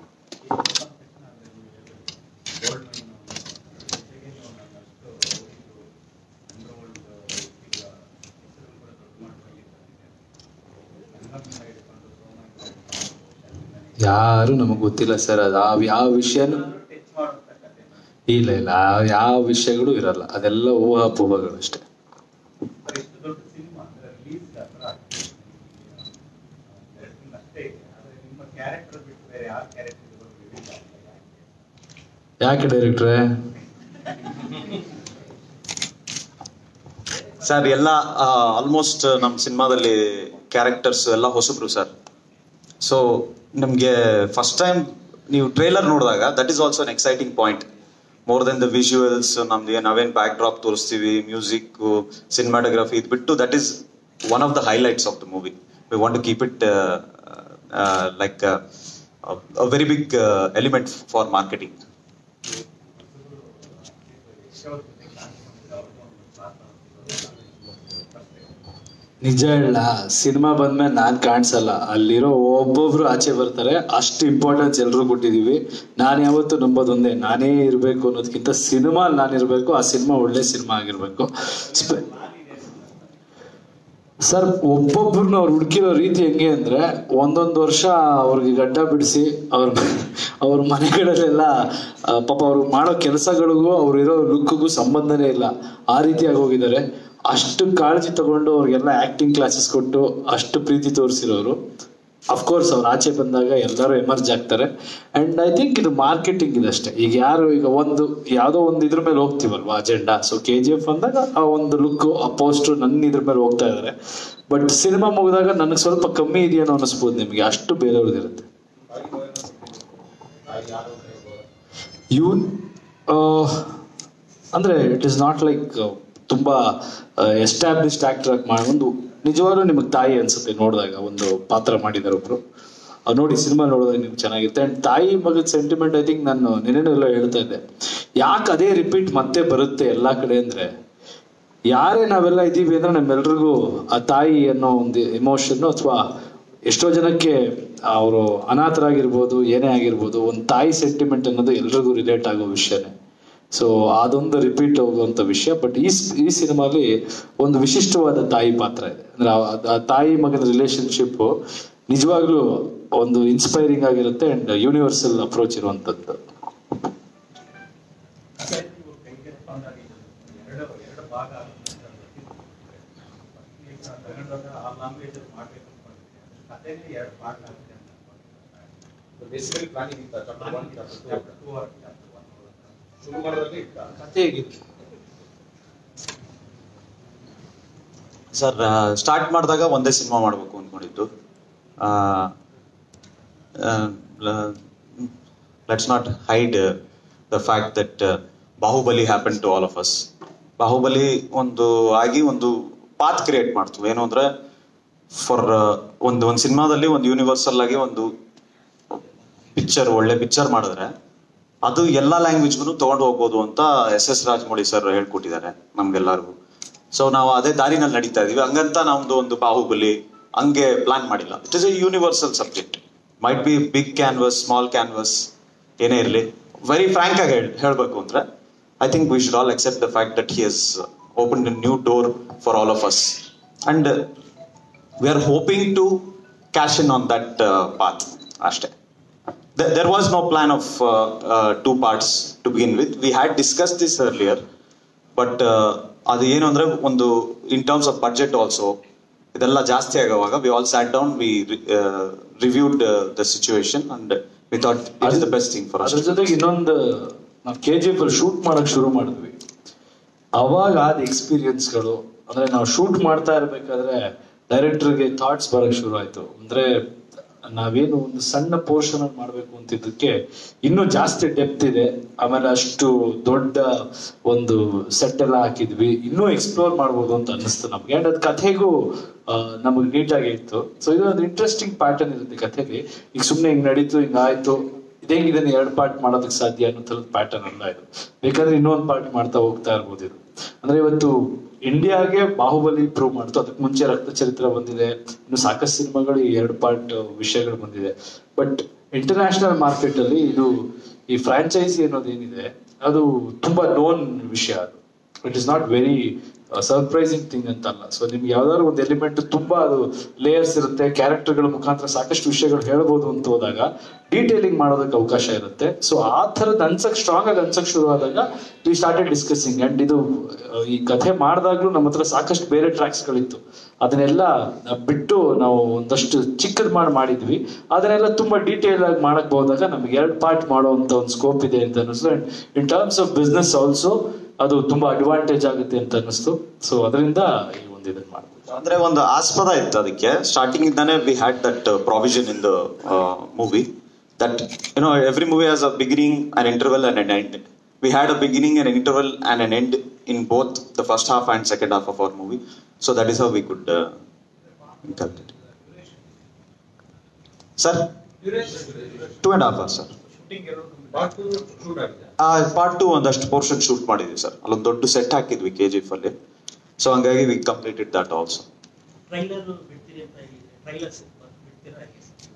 ಗೋಲ್ಡ್ ಮೈನ್ ಜೊತೆಗೆ ಒಂದಷ್ಟು ಇದು ಅಂಡರ್ವರ್ಲ್ಡ್ ಈಗ ಹೆಸರು ಕೂಡ ದೊಡ್ಡ ಮಟ್ಟದಲ್ಲಿ ಸಂಗಮದಿಂದ ಹಿಡ್ಕೊಂಡು ಸೋಮ ಯಾರು ನಮಗ್ ಗೊತ್ತಿಲ್ಲ ಸರ್ ಅದು ಆ ಯಾವ ವಿಷಯನೂ ಟಚ್ ಮಾಡುವಂತ ಕಥೆ ಇಲ್ಲ ಇಲ್ಲ ಆ ಯಾವ ವಿಷಯಗಳು ಇರಲ್ಲ ಅದೆಲ್ಲ ಊಹಾಪೋಹಗಳು ಅಷ್ಟೇ ಸರ್ ಎಷ್ಟು ದೊಡ್ಡ ಸಿನಿಮಾ ಅಂದ್ರೆ ರಿಲೀಸ್ ಹತ್ರ ಆಗ್ತಿದೆ. ಎರಡು ತಿಂಗಳು ಅಷ್ಟೇ ಇದೆ ಆದ್ರೆ ನಿಮ್ಮ ಕ್ಯಾರೆಕ್ಟರ್ ಬಿಟ್ಟು ಬೇರೆ ಯಾವ ಕ್ಯಾರೆಕ್ಟರ್ ರಿಲೀಸ್ ಆಗ್ತಿಲ್ಲ ಯಾಕೆ ಡೈರೆಕ್ಟ್ರೆ ಸರ್ ಎಲ್ಲ ಆಲ್ಮೋಸ್ಟ್ ನಮ್ಮ ಸಿನಿಮಾದಲ್ಲಿ ಕ್ಯಾರೆಕ್ಟರ್ಸ್ ಎಲ್ಲ ಹೊಸಬ್ರು ಸರ್ ಸೊ ನಿಮಗೆ ಫಸ್ಟ್ ಟೈಮ್ ನೀವು ಟ್ರೇಲರ್ ನೋಡಿದಾಗ that is also an exciting point more than the visuals ನಮ್ದು ಏನು ನಾವೇನು ಬ್ಯಾಕ್ ಡ್ರಾಪ್ ತೋರಿಸ್ತೀವಿ ಮ್ಯೂಸಿಕ್ ಸಿನಿಮಾಟೋಗ್ರಫಿ ಇದು ಬಿಟ್ಟು that is one of the highlights of the movie we want to keep it like very big element for marketing ನಿಜ ಹೇಳ cinema ಬಂದ್ಮೇಲೆ ನಾನ್ ಕಾಣಿಸಲ್ಲ ಅಲ್ಲಿರೋ ಒಬ್ಬೊಬ್ರು ಆಚೆ ಬರ್ತಾರೆ ಅಷ್ಟು ಇಂಪಾರ್ಟೆನ್ಸ್ ಎಲ್ರು ಕೊಟ್ಟಿದೀವಿ ನಾನು ಯಾವತ್ತು ನಂಬೋದೊಂದೇ ನಾನೇ ಇರ್ಬೇಕು ಅನ್ನೋದಕ್ಕಿಂತ ಸಿನಿಮಾ ನಾನು ಇರ್ಬೇಕು ಆ ಸಿನಿಮಾ ಒಳ್ಳೆ ಸಿನಿಮಾ ಆಗಿರ್ಬೇಕು ಸ್ಪೆ- ಸರ್ ಒಬ್ಬೊಬ್ರನ್ನ ಅವ್ರು ಹುಡುಕಿರೋ ರೀತಿ ಹೆಂಗೆ ಅಂದ್ರೆ ಒಂದೊಂದು ವರ್ಷ ಅವ್ರಿಗೆ ಗಡ್ಡ ಬಿಡಿಸಿ ಅವ್ರ ಅವ್ರ ಮನೆಗಳಲ್ಲೆಲ್ಲ ಆ, ಪಾಪ ಅವ್ರು ಮಾಡೋ ಕೆಲಸಗಳಿಗೂ ಅವ್ರು ಇರೋ ಲುಕ್ಗೂ ಸಂಬಂಧನೇ ಇಲ್ಲ ಆ ರೀತಿಯಾಗಿ ಹೋಗಿದ್ದಾರೆ ಅಷ್ಟು ಕಾಳಜಿ ತಗೊಂಡು ಅವ್ರಿಗೆಲ್ಲ ಆಕ್ಟಿಂಗ್ ಕ್ಲಾಸಸ್ ಕೊಟ್ಟು ಅಷ್ಟು ಪ್ರೀತಿ ತೋರಿಸಿರೋರು ಅಫ್ಕೋರ್ಸ್ ಅವ್ರು ಆಚೆ ಬಂದಾಗ ಎಲ್ಲರೂ ಎಮರ್ಜ್ ಆಗ್ತಾರೆ ಅಂಡ್ ಐ ಥಿಂಕ್ ಇದು ಮಾರ್ಕೆಟಿಂಗ್ ಇದಷ್ಟೇ ಈಗ ಯಾರು ಈಗ ಒಂದು ಯಾವುದೋ ಒಂದು ಇದ್ರ ಮೇಲೆ ಹೋಗ್ತೀವಲ್ವಾ agenda so K G F ಅಂದಾಗ ಆ ಒಂದು ಲುಕ್ ಆ ಪೋಸ್ಟರ್ ನನ್ನ ಇದ್ರ ಮೇಲೆ ಹೋಗ್ತಾ ಇದಾರೆ ಬಟ್ ಸಿನಿಮಾ ಮುಗಿದಾಗ ನನಗೆ ಸ್ವಲ್ಪ ಕಮ್ಮಿ ಇದೆಯೇನೋ ಅನಿಸ್ಬೋದು ನಿಮಗೆ ಅಷ್ಟು ಬೇರೆಯವ್ರದ್ದಿರುತ್ತೆ ಇವ್ ಅಂದ್ರೆ ಇಟ್ ಇಸ್ ನಾಟ್ ಲೈಕ್ ತುಂಬಾ ಎಸ್ಟಾಬ್ಲಿಷ್ಡ್ ಆಕ್ಟರ್ ಆಗಿ ಮಾಡಿ ಒಂದು ನಿಜವಾಗ್ಲೂ ನಿಮಗೆ ತಾಯಿ ಅನ್ಸುತ್ತೆ ನೋಡಿದಾಗ ಒಂದು ಪಾತ್ರ ಮಾಡಿದಾರೆ ಒಬ್ರು ಅದ್ ನೋಡಿ ಸಿನಿಮಾ ನೋಡಿದಾಗ ನಿಮ್ಗೆ ಚೆನ್ನಾಗಿರುತ್ತೆ ಅಂಡ್ ತಾಯಿ ಮಗದ ಸೆಂಟಿಮೆಂಟ್ ಐ ಥಿಂಕ್ ನಾನು ನೆನೆನೆಲ್ಲ ಹೇಳ್ತಾ ಇದ್ದೆ ಯಾಕೆ ಅದೇ ರಿಪೀಟ್ ಮತ್ತೆ ಬರುತ್ತೆ ಎಲ್ಲಾ ಕಡೆ ಅಂದ್ರೆ ಯಾರೇ ನಾವೆಲ್ಲ ಇದ್ದೀವಿ ಅಂದ್ರೆ ನಮ್ಮೆಲ್ರಿಗೂ ಆ ತಾಯಿ ಅನ್ನೋ ಒಂದು ಎಮೋಷನ್ ಅಥವಾ ಎಷ್ಟೋ ಜನಕ್ಕೆ ಅವರು ಅನಾಥರಾಗಿರ್ಬೋದು ಏನೇ ಆಗಿರ್ಬೋದು ಒಂದು ತಾಯಿ ಸೆಂಟಿಮೆಂಟ್ ಅನ್ನೋದು ಎಲ್ರಿಗೂ ರಿಲೇಟ್ ಆಗೋ ವಿಷಯನೇ ಸೊ ಅದೊಂದು ರಿಪೀಟ್ ಹೋಗುವಂತ ವಿಷಯ ಬಟ್ ಈ ಸ್- ಈ ಸಿನಿಮಾಲಿ ಒಂದು ವಿಶಿಷ್ಟವಾದ ತಾಯಿ ಪಾತ್ರ ಇದೆ ಅಂದ್ರೆ ಆ- ಆ ತಾಯಿ ಮಗನ ರಿಲೇಶನ್ಶಿಪ್ ನಿಜವಾಗ್ಲೂ ಒಂದು ಇನ್ಸ್ಪೈರಿಂಗ್ ಆಗಿರುತ್ತೆ ಅಂಡ್ ಯೂನಿವರ್ಸಲ್ ಅಪ್ರೋಚ್ ಇರುವಂತದ್ದು ಕಥೆ ನೀವು ಕೈಗೆ ತಗೊಂಡಾಗ ಇದು ಎರಡು ಎರಡು ಭಾಗ ಆಗುತ್ತೆ ಅಂತ ಗೊತ್ತಿತ್ತು. ಈಗ ತಗೊಂಡಾಗ ಆ ಲ್ಯಾಂಗ್ವೇಜ್ ಅಲ್ಲಿ ಮಾಡ್ಬೇಕು ಅನ್ಕೊಂಡಿದ್ದೆ ಕಥೆನೇ ಎರಡು ಭಾಗ ಆಗುತ್ತೆ ಅಂತ ಅನ್ಕೊಂಡಿದ್ದೆ. ಬೇಸಿಕಲಿ ಪ್ಲಾನಿಂಗ್ ಇತ್ತ chapter one chapter two Chapter two or chapter one. ಶುರು ಮಾಡೋದ್ರಲ್ಲಿ ಇತ್ತ ಕಥೆ ಹೇಗಿತ್ತು ಸರ್ ಸ್ಟಾರ್ಟ್ ಮಾಡಿದಾಗ ಒಂದೇ ಸಿನಿಮಾ ಮಾಡಬೇಕು ಅಂದ್ಕೊಂಡಿದ್ದು let's not hide the fact that Baahubali happen to all of us Baahubali ಒಂದು ಆಗಿ ಒಂದು ಪಾತ್ ಕ್ರಿಯೇಟ್ ಮಾಡ್ತು ಏನು ಅಂದ್ರೆ ಫಾರ್ ಒಂದು ಒಂದು ಸಿನಿಮಾದಲ್ಲಿ ಒಂದು ಯೂನಿವರ್ಸಲ್ ಆಗಿ ಒಂದು ಪಿಕ್ಚರ್ ಒಳ್ಳೆ ಪಿಕ್ಚರ್ ಮಾಡಿದ್ರೆ ಅದು ಎಲ್ಲ ಲ್ಯಾಂಗ್ವೇಜ್ಗೂ ತಗೊಂಡು ಹೋಗ್ಬೋದು ಅಂತ ಎಸ್ ಎಸ್ ರಾಜಮೌಳಿ ಸರ್ ಹೇಳ್ಕೊಟ್ಟಿದ್ದಾರೆ ನಮ್ಗೆಲ್ಲರಿಗೂ ಸೊ ನಾವು ಅದೇ ದಾರಿನಲ್ಲಿ ನಡೀತಾ ಇದೀವಿ ಹಂಗಂತ ನಮ್ದು ಒಂದು ಬಾಹುಬಲಿ ಹಂಗೆ ಪ್ಲಾನ್ ಮಾಡಿಲ್ಲ it is a universal subject might be big canvas small canvas ಏನೇ ಇರಲಿ ವೆರಿ ಫ್ರಾಂಕ್ ಆಗಿ ಹೇಳ್ ಹೇಳ್ಬೇಕು ಅಂದ್ರೆ I think we should all accept the fact that he has open new door for all of us and we are hoping to cash in on that path ಅಷ್ಟೇ There, there was no plan of uh, uh, two parts to begin with. We had discussed this earlier, but uh, ಅದು ಏನು ಅಂದ್ರೆ ಒಂದು in terms of budget also ಇದೆಲ್ಲ ಜಾಸ್ತಿ ಆಗುವಾಗ we all sat down we reviewed the situation and we thought it is the best thing for ಅದ್ರ ಜೊತೆಗೆ ಇನ್ನೊಂದು ನಾವು ಕೆ ಜಿ ಎಫ್ ಅಲ್ಲಿ ಶೂಟ್ ಮಾಡಕ್ ಶುರು ಮಾಡಿದ್ವಿ ಅವಾಗ ಆದ ಎಕ್ಸ್ಪೀರಿಯನ್ಸ್ಗಳು ಅಂದ್ರೆ ನಾವು ಶೂಟ್ ಮಾಡ್ತಾ ಇರ್ಬೇಕಾದ್ರೆ ಡೈರೆಕ್ಟರ್ಗೆ ಥಾಟ್ಸ್ ಬರಕ್ ಶುರು ಆಯ್ತು ಅಂದ್ರೆ ನಾವೇನು ಒಂದು ಸಣ್ಣ ಪೋರ್ಷನ್ ಅಲ್ಲಿ ಮಾಡ್ಬೇಕು ಅಂತಿದ್ದಕ್ಕೆ ಇನ್ನೂ ಜಾಸ್ತಿ ಡೆಪ್ತ್ ಇದೆ ಆಮೇಲೆ ಅಷ್ಟು ದೊಡ್ಡ ಒಂದು ಸೆಟ್ ಎಲ್ಲ ಹಾಕಿದ್ವಿ ಇನ್ನೂ ಎಕ್ಸ್ಪ್ಲೋರ್ ಮಾಡ್ಬೋದು ಅಂತ ಅನ್ನಿಸ್ತು ನಮ್ಗೆ ಅಂಡ್ ಅದ್ ಕಥೆಗೂ ನಮಗೆ ನೀಟಾಗಿ ಇತ್ತು ಸೊ ಇದು ಒಂದು ಇಂಟ್ರೆಸ್ಟಿಂಗ್ ಪ್ಯಾಟರ್ನ್ ಇರುತ್ತೆ ಕಥೆಲಿ ಈಗ ಸುಮ್ಮನೆ ಹಿಂಗ್ ನಡೀತು ಹಿಂಗ್ ಆಯ್ತು ಇದೇ ಇದನ್ನ ಎರಡು ಪಾರ್ಟ್ ಮಾಡೋದಕ್ಕೆ ಸಾಧ್ಯ ಅನ್ನೋ ಥರದ ಪ್ಯಾಟರ್ನ್ ಅಲ್ಲ ಇದು ಬೇಕಾದ್ರೆ ಇನ್ನೊಂದು ಪಾರ್ಟ್ ಮಾಡ್ತಾ ಹೋಗ್ತಾ ಇರ್ಬೋದು ಇದು ಅಂದ್ರೆ ಇವತ್ತು ಇಂಡಿಯಾಗೆ ಬಾಹುಬಲಿ ಪ್ರೂವ್ ಮಾಡ್ತು ಅದಕ್ಕೆ ಮುಂಚೆ ರಕ್ತ ಚರಿತ್ರ ಬಂದಿದೆ ಇನ್ನು ಸಾಕಷ್ಟು ಸಿನಿಮಾಗಳು ಈ ಎರಡು ಪಾರ್ಟ್ ವಿಷಯಗಳು ಬಂದಿದೆ ಬಟ್ ಇಂಟರ್ನ್ಯಾಷನಲ್ ಮಾರ್ಕೆಟ್ ಅಲ್ಲಿ ಇದು ಈ ಫ್ರಾಂಚೈಸಿ ಅನ್ನೋದೇನಿದೆ ಅದು ತುಂಬಾ ನೋನ್ ವಿಷಯ ಅದು it is not very surprising thing ಅಂತಲ್ಲ ಸೊ ನಿಮ್ಗೆ ಯಾವ್ದಾದ್ರು ಒಂದು ಎಲಿಮೆಂಟ್ ತುಂಬಾ ಅದು ಲೇಯರ್ಸ್ ಇರುತ್ತೆ ಕ್ಯಾರೆಕ್ಟರ್ಗಳ ಮುಖಾಂತರ ಸಾಕಷ್ಟು ವಿಷಯಗಳು ಹೇಳ್ಬೋದು ಅಂತ ಹೋದಾಗ ಡೀಟೇಲಿಂಗ್ ಮಾಡೋದಕ್ಕೆ ಅವಕಾಶ ಇರುತ್ತೆ ಸೊ ಆ ಥರದ್ದು ಅನ್ಸಕ್ ಸ್ಟ್ರಾಂಗ್ ಆಗಿ ಅನ್ಸಕ್ ಶುರು ಆದಾಗ ವಿ ಸ್ಟಾರ್ಟೆಡ್ ಡಿಸ್ಕಸಿಂಗ್ ಅಂಡ್ ಇದು ಆ, ಈ ಕಥೆ ಮಾಡಿದಾಗ್ಲೂ ನಮ್ಮ ಹತ್ರ ಸಾಕಷ್ಟು ಬೇರೆ ಟ್ರ್ಯಾಕ್ಸ್ ಗಳಿತ್ತು ಅದನ್ನೆಲ್ಲ ಬಿಟ್ಟು ನಾವು ಒಂದಷ್ಟು ಚಿಕ್ಕದ್ ಮಾಡಿ ಮಾಡಿದ್ವಿ ಅದನ್ನೆಲ್ಲ ತುಂಬಾ ಡೀಟೇಲ್ ಆಗಿ ಮಾಡಕ್ ಹೋದಾಗ ನಮ್ಗೆ ಎರಡು ಪಾರ್ಟ್ ಮಾಡುವಂತ ಒಂದು ಸ್ಕೋಪ್ ಇದೆ ಅಂತ ಅನಿಸ್ತು and in terms of business also ಅದು ತುಂಬಾ ಅಡ್ವಾಂಟೇಜ್ ಆಗುತ್ತೆ ಅಂತ ಅನಿಸ್ತು ಸೊ ಅದರಿಂದ ಈ ಒಂದು ಇದನ್ನ ಮಾಡ್ಬೋದು ಅಂದ್ರೆ ಒಂದು ಆಸ್ಪದ ಇತ್ತು ಅದಕ್ಕೆ ಸ್ಟಾರ್ಟಿಂಗ್ ಇಂದಾನೆ we had that provision in the movie that you know every movie has a beginning and interval and an end we had a beginning and interval and an end in both the first half and second half of our movie so that is how we could interpret sir two and half hour sir shooting ಎರಡು part two shoot ಆಗಿದೆ part two ಒಂದಷ್ಟು portion shoot ಮಾಡಿದ್ವಿ sir ಅಲ್ಲೊಂದು ದೊಡ್ಡ set ಹಾಕಿದ್ವಿ K G F ಅಲ್ಲಿ so ಹಂಗಾಗಿ we completed that also trailer ಬಿಡ್ತೀರಿ ಅಂತ ಹೇಳಿದೆ ಟ್ರೈಲರ್ ಬಿಡ್ತೀರಾ ಹೇಗೆ?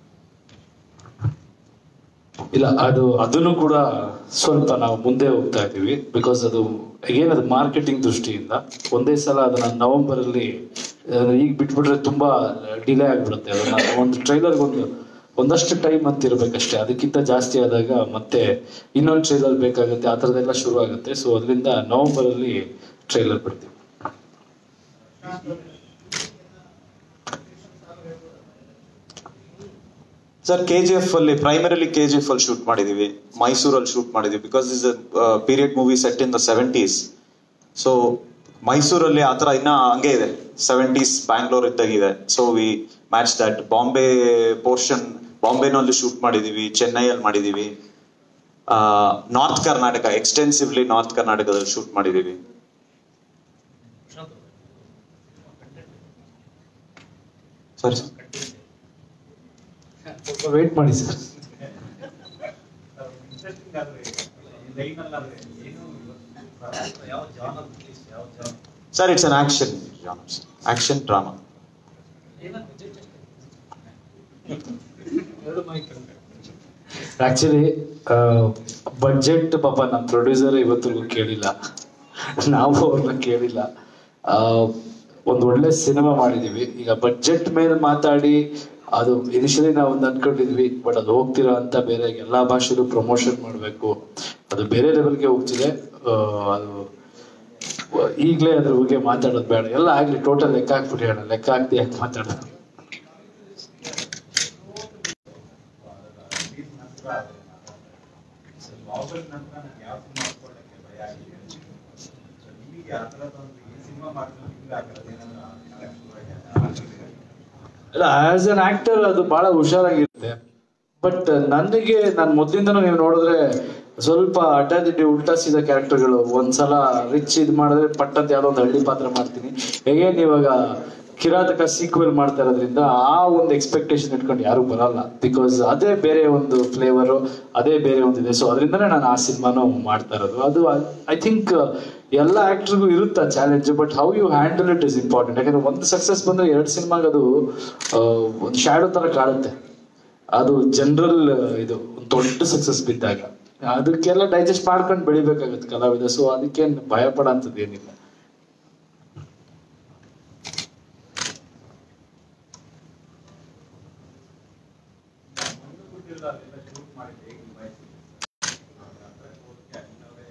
ಇಲ್ಲ ಅದು ಅದನ್ನು ಕೂಡ ಸ್ವಲ್ಪ ನಾವು ಮುಂದೆ ಹೋಗ್ತಾ ಇದೀವಿ ಬಿಕಾಸ್ ಅದು ಏನದು ಮಾರ್ಕೆಟಿಂಗ್ ದೃಷ್ಟಿಯಿಂದ ಒಂದೇ ಸಲ ಅದನ್ನ ನವೆಂಬರ್ ಅಲ್ಲಿ ಅಂದ್ರೆ ಈಗ ಬಿಟ್ಬಿಟ್ರೆ ತುಂಬಾ ಡಿಲೇ ಆಗ್ಬಿಡುತ್ತೆ ಅದನ್ನ ಒಂದು ಟ್ರೈಲರ್ ಒಂದು ಒಂದಷ್ಟು ಟೈಮ್ ಅಂತ ಇರ್ಬೇಕಷ್ಟೇ ಅದಕ್ಕಿಂತ ಜಾಸ್ತಿ ಆದಾಗ ಮತ್ತೆ ಇನ್ನೊಂದು ಟ್ರೈಲರ್ ಬೇಕಾಗುತ್ತೆ ಆ ಥರದ್ದೆಲ್ಲ ಶುರು ಆಗುತ್ತೆ ಸೊ ಅದರಿಂದ ನವೆಂಬರ್ ಅಲ್ಲಿ ಟ್ರೈಲರ್ ಬಿಡ್ತೀವಿ ಸರ್ ಕೆ ಜಿ ಎಫ್ ಅಲ್ಲಿ ಪ್ರೈಮರಿಲಿ ಕೆ ಜಿ ಎಫ್ ಅಲ್ಲಿ ಶೂಟ್ ಮಾಡಿದೀವಿ ಮೈಸೂರಲ್ಲಿ ಶೂಟ್ ಮಾಡಿದೀವಿ because is period movie set in the seventies so ಮೈಸೂರಲ್ಲಿ ಆ ಥರ ಇನ್ನ ಹಂಗೆ ಇದೆ ಸೆವೆಂಟೀಸ್ ಬ್ಯಾಂಗ್ಳೂರ್ ಇದ್ದಾಗಿದೆ so we match that Bombay portion ಬಾಂಬೆನಲ್ಲಿ ಶೂಟ್ ಮಾಡಿದೀವಿ ಚೆನ್ನೈಯಲ್ಲಿ ಮಾಡಿದೀವಿ ನಾರ್ತ್ ಕರ್ನಾಟಕ ಎಕ್ಸ್ಟೆನ್ಸಿವ್ಲಿ ನಾರ್ತ್ ಕರ್ನಾಟಕದಲ್ಲಿ ಶೂಟ್ ಮಾಡಿದೀವಿ ಪ್ರಶಾಂತ್ ಅವ್ರೆ, ಸರಿ ಸ್ವಲ್ಪ ವೇಟ್ ಮಾಡಿ ಸರ್ ಇಂಟ್ರೆಸ್ಟಿಂಗ್ ಆದ್ರೆ ಲೈನ್ ಅಲ್ಲಾದ್ರೆ ಏನು ಇವತ್ತು ಯಾವ ಜಾನರ್ ಯಾವ genre sir it's an action action drama actually budget ಪಾಪ ನಮ್ಮ ಪ್ರೊಡ್ಯೂಸರ್ ಇವತ್ತಿಗೂ ಕೇಳಿಲ್ಲ ನಾವು ಅವ್ರನ್ನ ಕೇಳಿಲ್ಲ ಆ, ಒಂದು ಒಳ್ಳೆ ಸಿನಿಮಾ ಮಾಡಿದೀವಿ ಈಗ ಬಡ್ಜೆಟ್ ಮೇಲೆ ಮಾತಾಡಿ ಅದು ಇನಿಷಿಯಲಿ ನಾವು ಒಂದು ಅನ್ಕೊಂಡಿದ್ವಿ ಬಟ್ ಅದು ಹೋಗ್ತಿರೋ ಅಂತ ಬೇರೆ ಎಲ್ಲಾ ಭಾಷೆಲೂ ಪ್ರಮೋಷನ್ ಮಾಡಬೇಕು ಅದು ಬೇರೆ ಲೆವೆಲ್ಗೆ ಹೋಗ್ತಿದೆ ಆ, ಅದು ಈಗಲೇ ಅದ್ರ ಬಗ್ಗೆ ಮಾತಾಡೋದು ಬೇಡ ಎಲ್ಲ ಆಗ್ಲಿ ಟೋಟಲ್ ಲೆಕ್ಕ ಹಾಕ್ಬಿಟ್ಟು ಹೇಳ ಲೆಕ್ಕ ಹಾಕ್ದೆ ಯಾಕೆ ಮಾತಾಡೋದು ಬಾಹುಬಲಿ ನಂತರ ನನಗೆ ಯಾವ ಸಿನಿಮಾ ಹಾಕೊಳ್ಳಕ್ಕೆ ಭಯ ಆಗಿದೆ ಸೊ ನಿಮಗೆ ಆ ಥರದೊಂದು ಈ ಸಿನಿಮಾ ಮಾಡಿದ್ರೆ ನಿಮ್ಗೆ ಆ ಥರದ್ದು ಏನಾದ್ರು ಆಗಕ್ಕೆ ಶುರು ಆಗಿದೆ? ಅಲ್ಲ ಆಸ್ ಅನ್ ಆಕ್ಟರ್ ಅದು ಬಹಳ ಹುಷಾರಾಗಿರುತ್ತೆ ಬಟ್ ನನಗೆ ನಾನು ಮೊದಲಿಂದನೂ ನೀವು ನೋಡಿದ್ರೆ ಸ್ವಲ್ಪ ಅಡ್ಡಾದಿಡ್ಡಿ ಉಲ್ಟಾ ಸೀದಾ ಕ್ಯಾರೆಕ್ಟರ್ಗಳು ಒಂದ್ಸಲ ರಿಚ್ ಇದು ಮಾಡಿದ್ರೆ ಪಟ್ಟಂತ ಯಾವ್ದೋ ಒಂದು ಹಳ್ಳಿ ಪಾತ್ರ ಮಾಡ್ತೀನಿ ಹೇಗೇನ್ ಇವಾಗ ಕಿರಾತಕ ಸೀಕ್ವೆಲ್ ಮಾಡ್ತಾ ಇರೋದ್ರಿಂದ ಆ ಒಂದು ಎಕ್ಸ್ಪೆಕ್ಟೇಷನ್ ಇಟ್ಕೊಂಡು ಯಾರು ಬರಲ್ಲ ಬಿಕಾಸ್ ಅದೇ ಬೇರೆ ಒಂದು ಫ್ಲೇವರು ಅದೇ ಬೇರೆ ಒಂದು ಇದೆ ಸೊ ಅದರಿಂದನೇ ನಾನು ಆ ಸಿನಿಮಾನು ಮಾಡ್ತಾ ಇರೋದು ಅದು ಐ ಥಿಂಕ್ ಎಲ್ಲ ಆಕ್ಟರ್ಗೂ ಇರುತ್ತೆ challenge but how you handle it is important ಯಾಕಂದ್ರೆ ಒಂದು ಸಕ್ಸಸ್ ಬಂದ್ರೆ ಎರಡು ಸಿನಿಮಾಗೆ ಅದು ಆ, ಒಂದು ಶ್ಯಾಡೋ ತರ ಕಾಡುತ್ತೆ ಅದು ಜನರಲ್ ಇದು ಒಂದು ದೊಡ್ಡ ಸಕ್ಸಸ್ ಬಿದ್ದಾಗ ಅದಕ್ಕೆಲ್ಲ ಡೈಜೆಸ್ಟ್ ಮಾಡ್ಕೊಂಡು ಬೆಳಿಬೇಕಾಗುತ್ತೆ ಕಲಾವಿದ ಸೊ ಅದಕ್ಕೇನು ಭಯ ಪಡೋ ಅಂಥದ್ದು ಏನಿಲ್ಲ ಒಂದು ಗೊತ್ತಿಲ್ಲ ಅಲ್ಲೆಲ್ಲ ಶೂಟ್ ಮಾಡಿದ್ದೆ ಹೇಗೆ ನಿಭಾಯಿಸಿದ್ದೆ ಹತ್ರ ಹೋಗಿ ಅಲ್ಲಿನವರೇ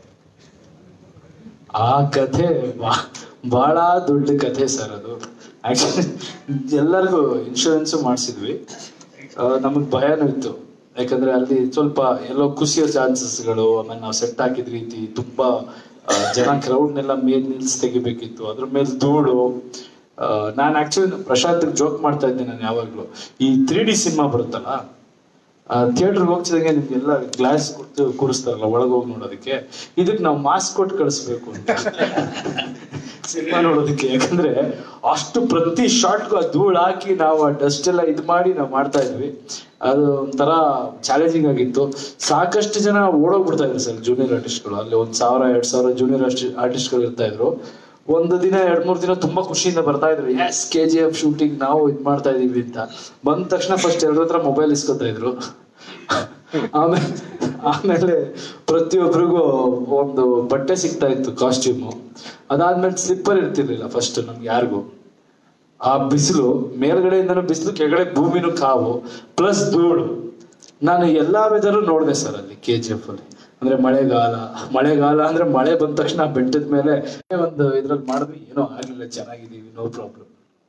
ಆ ಕಥೆ ಬಾ- ಬಹಳ ದೊಡ್ಡ ಕಥೆ ಸರ್ ಅದು ಆಕ್ಚುಲಿ ಎಲ್ಲರಿಗೂ ಇನ್ಶೂರೆನ್ಸ್ ಮಾಡಿಸಿದ್ವಿ ನಮಗೆ ಭಯನೂ ಇತ್ತು ಯಾಕಂದ್ರೆ ಅಲ್ಲಿ ಸ್ವಲ್ಪ ಎಲ್ಲೋ ಖುಷಿಯೋ ಚಾನ್ಸಸ್ಗಳು ಆಮೇಲೆ ನಾವು ಸೆಟ್ ಹಾಕಿದ ರೀತಿ ತುಂಬಾ ಆ, ಜನ ಕ್ರೌಡ್ನೆಲ್ಲ ಮೇಲ್ ನಿಲ್ಸಿ ತೆಗಿಬೇಕಿತ್ತು ಅದ್ರ ಮೇಲೆ ಧೂಳು ನಾನು ಆಕ್ಚುಲಿ ಪ್ರಶಾಂತ್ ಜೋಕ್ ಮಾಡ್ತಾ ಇದ್ದೆ ನಾನು ಯಾವಾಗ್ಲೂ ಈ ತ್ರೀ ಡಿ ಸಿನಿಮಾ ಬರುತ್ತಲ್ಲ ಥಿಯೇಟರ್ಗೆ ಹೋಗ್ತಿದಂಗೆ ನಿಮ್ಗೆಲ್ಲ ಗ್ಲಾಸ್ ಕೊಟ್ಟು ಕೂರಿಸ್ತಾರಲ್ಲ ಒಳಗೆ ಹೋಗಿ ನೋಡೋದಕ್ಕೆ ಇದಕ್ಕೆ ನಾವು ಮಾಸ್ಕ್ ಕೊಟ್ಟು ಕಳಿಸ್ಬೇಕು ಅಂತ ಸಿನಿಮಾ ನೋಡೋದಕ್ಕೆ ಯಾಕಂದ್ರೆ ಅಷ್ಟು ಪ್ರತಿ ಶಾರ್ಟ್ಗೂ ಆ ಧೂಳು ಹಾಕಿ ನಾವು ಆ ಡಸ್ಟ್ ಎಲ್ಲ ಇದು ಮಾಡಿ ನಾವು ಮಾಡ್ತಾ ಇದ್ವಿ ಅದು ಒಂಥರ ಚಾಲೆಂಜಿಂಗ್ ಆಗಿತ್ತು ಸಾಕಷ್ಟು ಜನ ಓಡೋಗ್ಬಿಡ್ತಾ ಇದ್ರು ಸರ್ ಜೂನಿಯರ್ ಆರ್ಟಿಸ್ಟ್ಗಳು ಅಲ್ಲಿ ಒಂದ್ ಸಾವಿರ ಎರಡ್ ಸಾವಿರ ಜೂನಿಯರ್ ಆರ್ಟಿಸ್ಟ್ಗಳು ಇರ್ತಾ ಇದ್ರು ಒಂದು ದಿನ ಎರಡ್ ಮೂರ್ ದಿನ ತುಂಬಾ ಖುಷಿಯಿಂದ ಬರ್ತಾ ಇದ್ರು S K G F shooting ನಾವು ಇದ್ ಮಾಡ್ತಾ ಇದೀವಿ ಅಂತ ಬಂದ ತಕ್ಷಣ ಫಸ್ಟ್ ಎಲ್ಲರ ಹತ್ರ ಮೊಬೈಲ್ ಇಸ್ಕೊತಾ ಇದ್ರು ಆಮೇಲೆ ಆಮೇಲೆ ಪ್ರತಿಯೊಬ್ಬರಿಗೂ ಒಂದು ಬಟ್ಟೆ ಸಿಗ್ತಾ ಇತ್ತು ಕಾಸ್ಟ್ಯೂಮು ಅದಾದ್ಮೇಲೆ ಸ್ಲಿಪ್ಪರ್ ಇರ್ತಿರ್ಲಿಲ್ಲ ಫಸ್ಟ್ ನಮ್ಗೆ ಯಾರಿಗೂ ಆ ಬಿಸಿಲು ಮೇಲ್ಗಡೆಯಿಂದನೂ ಬಿಸಿಲು ಕೆಳಗಡೆ ಭೂಮಿನೂ ಕಾವು ಪ್ಲಸ್ ಧೂಳು ನಾನು ಎಲ್ಲಾ ವೆದರು ನೋಡಿದೆ ಸರ್ ಅಲ್ಲಿ ಕೆ ಜಿ ಎಫ್ ಅಲ್ಲಿ ಅಂದ್ರೆ ಮಳೆಗಾಲ ಮಳೆಗಾಲ ಅಂದ್ರೆ ಮಳೆ ಬಂದ ತಕ್ಷಣ ಬೆಟ್ಟದ ಮೇಲೆ ಒಂದು ಇದ್ರಲ್ಲಿ ಮಾಡಿದ್ವಿ ಏನೋ ಆಗ್ಲಿಲ್ಲ ಚೆನ್ನಾಗಿದೀವಿ ನೋ ಪ್ರಾಬ್ಲಮ್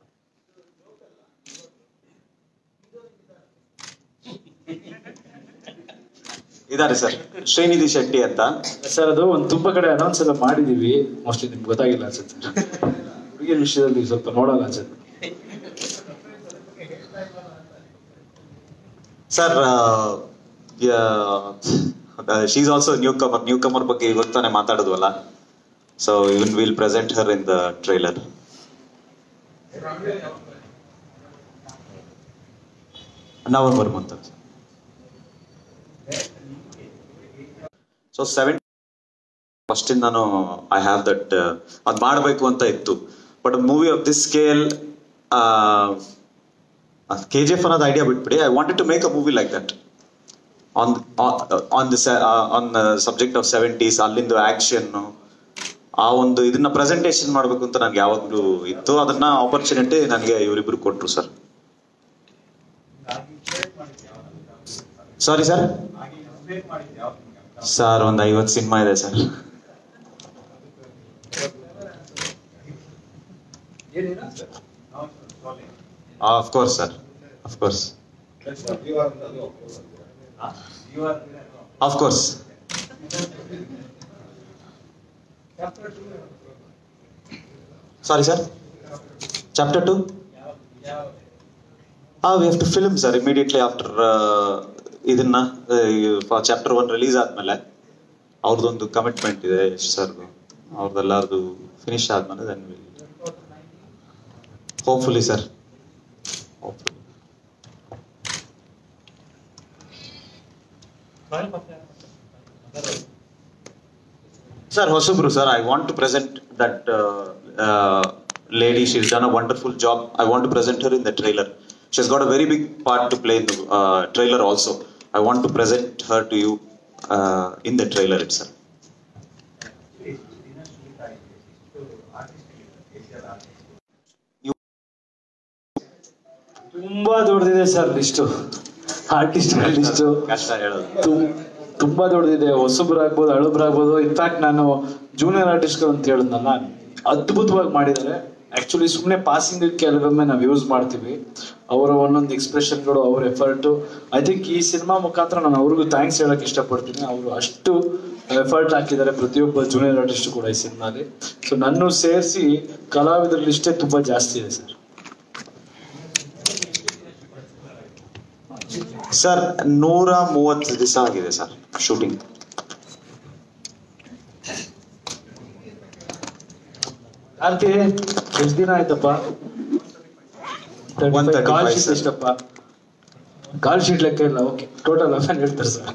ಇದಾರೆ ಸರ್ ಶ್ರೀನಿಧಿ ಶೆಟ್ಟಿ ಅಂತ ಸರ್ ಅದು ಒಂದು ತುಂಬಾ ಕಡೆ ಅನೌನ್ಸ್ ಎಲ್ಲ ಮಾಡಿದೀವಿ ಮೋಸ್ಟ್ಲಿ ನಿಮ್ಗೆ ಗೊತ್ತಾಗಿಲ್ಲ ಅನ್ಸುತ್ತೆ ಹುಡುಗಿಯ ವಿಷಯದಲ್ಲಿ ಸ್ವಲ್ಪ ನೋಡಲ್ಲ ಅನ್ಸುತ್ತೆ sir she's also newcomer newcomer ಬಗ್ಗೆ ಇವತ್ತು ತಾನೇ ಮಾತಾಡಿದ್ವಲ್ಲ ಸೊ ಇವನ್ will present her in the trailer November month so seven first ನಾನು ಐ ಹ್ಯಾವ್ ದಟ್ ಅದ್ ಮಾಡಬೇಕು ಅಂತ ಇತ್ತು but movie of this scale K G F ಅನ್ನೋದು ಐಡಿಯಾ ಬಿಟ್ಬಿಡಿ I wanted to make a movie like that on on the on subject of seventies ಅಲ್ಲಿಂದು action ಆ ಒಂದು ಇದನ್ನ ಪ್ರೆಸೆಂಟೇಷನ್ ಮಾಡಬೇಕು ಅಂತ ನನಗೆ ಯಾವಾಗಲೂ ಇತ್ತು ಅದನ್ನ ಆಪರ್ಚುನಿಟಿ ನನಗೆ ಇವರಿಬ್ರು ಕೊಟ್ರು ಸರ್ ಹಾಗೆ ಇನ್ಸ್ಪೈರ್ ಮಾಡಿದ್ದೆ ಯಾವ್ದು ಸಾರಿ ಸರ್ ಹಾಗೆ ಇನ್ಸ್ಪೈರ್ ಮಾಡಿದ್ದೆ ಯಾವ್ದು ನಿಮ್ಗೆ ಸರ್ ಒಂದು ಐವತ್ತು ಸಿನಿಮಾ ಇದೆ ಸರ್ ನಾವು ಸೋಲೆ of course sir of course ಜೀವ of course sorry sir chapter two ಹಾ we have to film sir immediately after ಇದನ್ನ ಚಾಪ್ಟರ್ ಒನ್ ರಿಲೀಸ್ ಆದ್ಮೇಲೆ ಅವ್ರದ್ದೊಂದು ಕಮಿಟ್ಮೆಂಟ್ ಇದೆ ಯಶ್ ಸರ್ದು ಅವ್ರದ್ದೆಲ್ಲಾರ್ದು ಫಿನಿಶ್ ಆದ್ಮೇಲೆ then will hopefully sir Sir, Hosubru, sir, I want to present that uh, uh, lady. She's done a wonderful job. I want to present her in the trailer. She's got a very big part to play in the uh, trailer also. I want to present her to you uh, in the trailer itself. ಎಷ್ಟು ದಿನ shoot ಆಗಿದೆ ಎಷ್ಟು artist ಏಷ್ಯಾದ artist ತುಂಬಾ ದೊಡ್ಡದಿದೆ sir list artist list ಕಷ್ಟ ಹೇಳೋದು ತುಂ- ತುಂಬಾ ದೊಡ್ಡದಿದೆ ಹೊಸಬ್ರಾಗ್ಬೋದು ಹಳಬ್ರಾಗ್ಬೋದು ಇನ್ಫ್ಯಾಕ್ಟ್ ನಾನು ಜೂನಿಯರ್ ಆರ್ಟಿಸ್ಟ್ಗಳು ಅಂತ ಹೇಳಿದ್ನಲ್ಲ ಅದ್ಭುತವಾಗಿ ಮಾಡಿದ್ದಾರೆ ಆಕ್ಚುಲಿ ಸುಮ್ಮನೆ ಪಾಸಿಂಗ್ ಕೆಲವೊಮ್ಮೆ ನಾವು ಯೂಸ್ ಮಾಡ್ತೀವಿ ಅವರ ಒಂದೊಂದು ಎಕ್ಸ್ಪ್ರೆಷನ್ಗಳು ಅವ್ರ ಎಫರ್ಟು ಐ ಥಿಂಕ್ ಈ ಸಿನಿಮಾ ಮುಖಾಂತರ ನಾನು ಅವ್ರಿಗೂ ಥ್ಯಾಂಕ್ಸ್ ಹೇಳಕ್ ಇಷ್ಟಪಡ್ತೀನಿ ಅವರು ಅಷ್ಟು ಎಫರ್ಟ್ ಹಾಕಿದ್ದಾರೆ ಪ್ರತಿಯೊಬ್ಬ ಜೂನಿಯರ್ ಆರ್ಟಿಸ್ಟ್ ಕೂಡ ಈ ಸಿನಿಮಾಲಿ ಸೊ ನನ್ನ ಸೇರಿಸಿ ಕಲಾವಿದರ ಲಿಸ್ಟೇ ತುಂಬಾ ಜಾಸ್ತಿ ಇದೆ ಸರ್ ಸರ್ ನೂರ ಮೂವತ್ತು ದಿವಸ ಆಗಿದೆ ಸರ್ ಶೂಟಿಂಗ್ ಕಾರ್ತಿ ಎಷ್ಟು ದಿನ ಆಯ್ತಪ್ಪ 135 ಕಾಲ್ ಶೀಟ್ sir. ಎಷ್ಟಪ್ಪ ಕಾಲ್ ಶೀಟ್ ಲೆಕ್ಕ ಇಲ್ಲ ಓಕೆ ಟೋಟಲ್ ಅಫನ್ ಹೇಳ್ತಾರೆ sir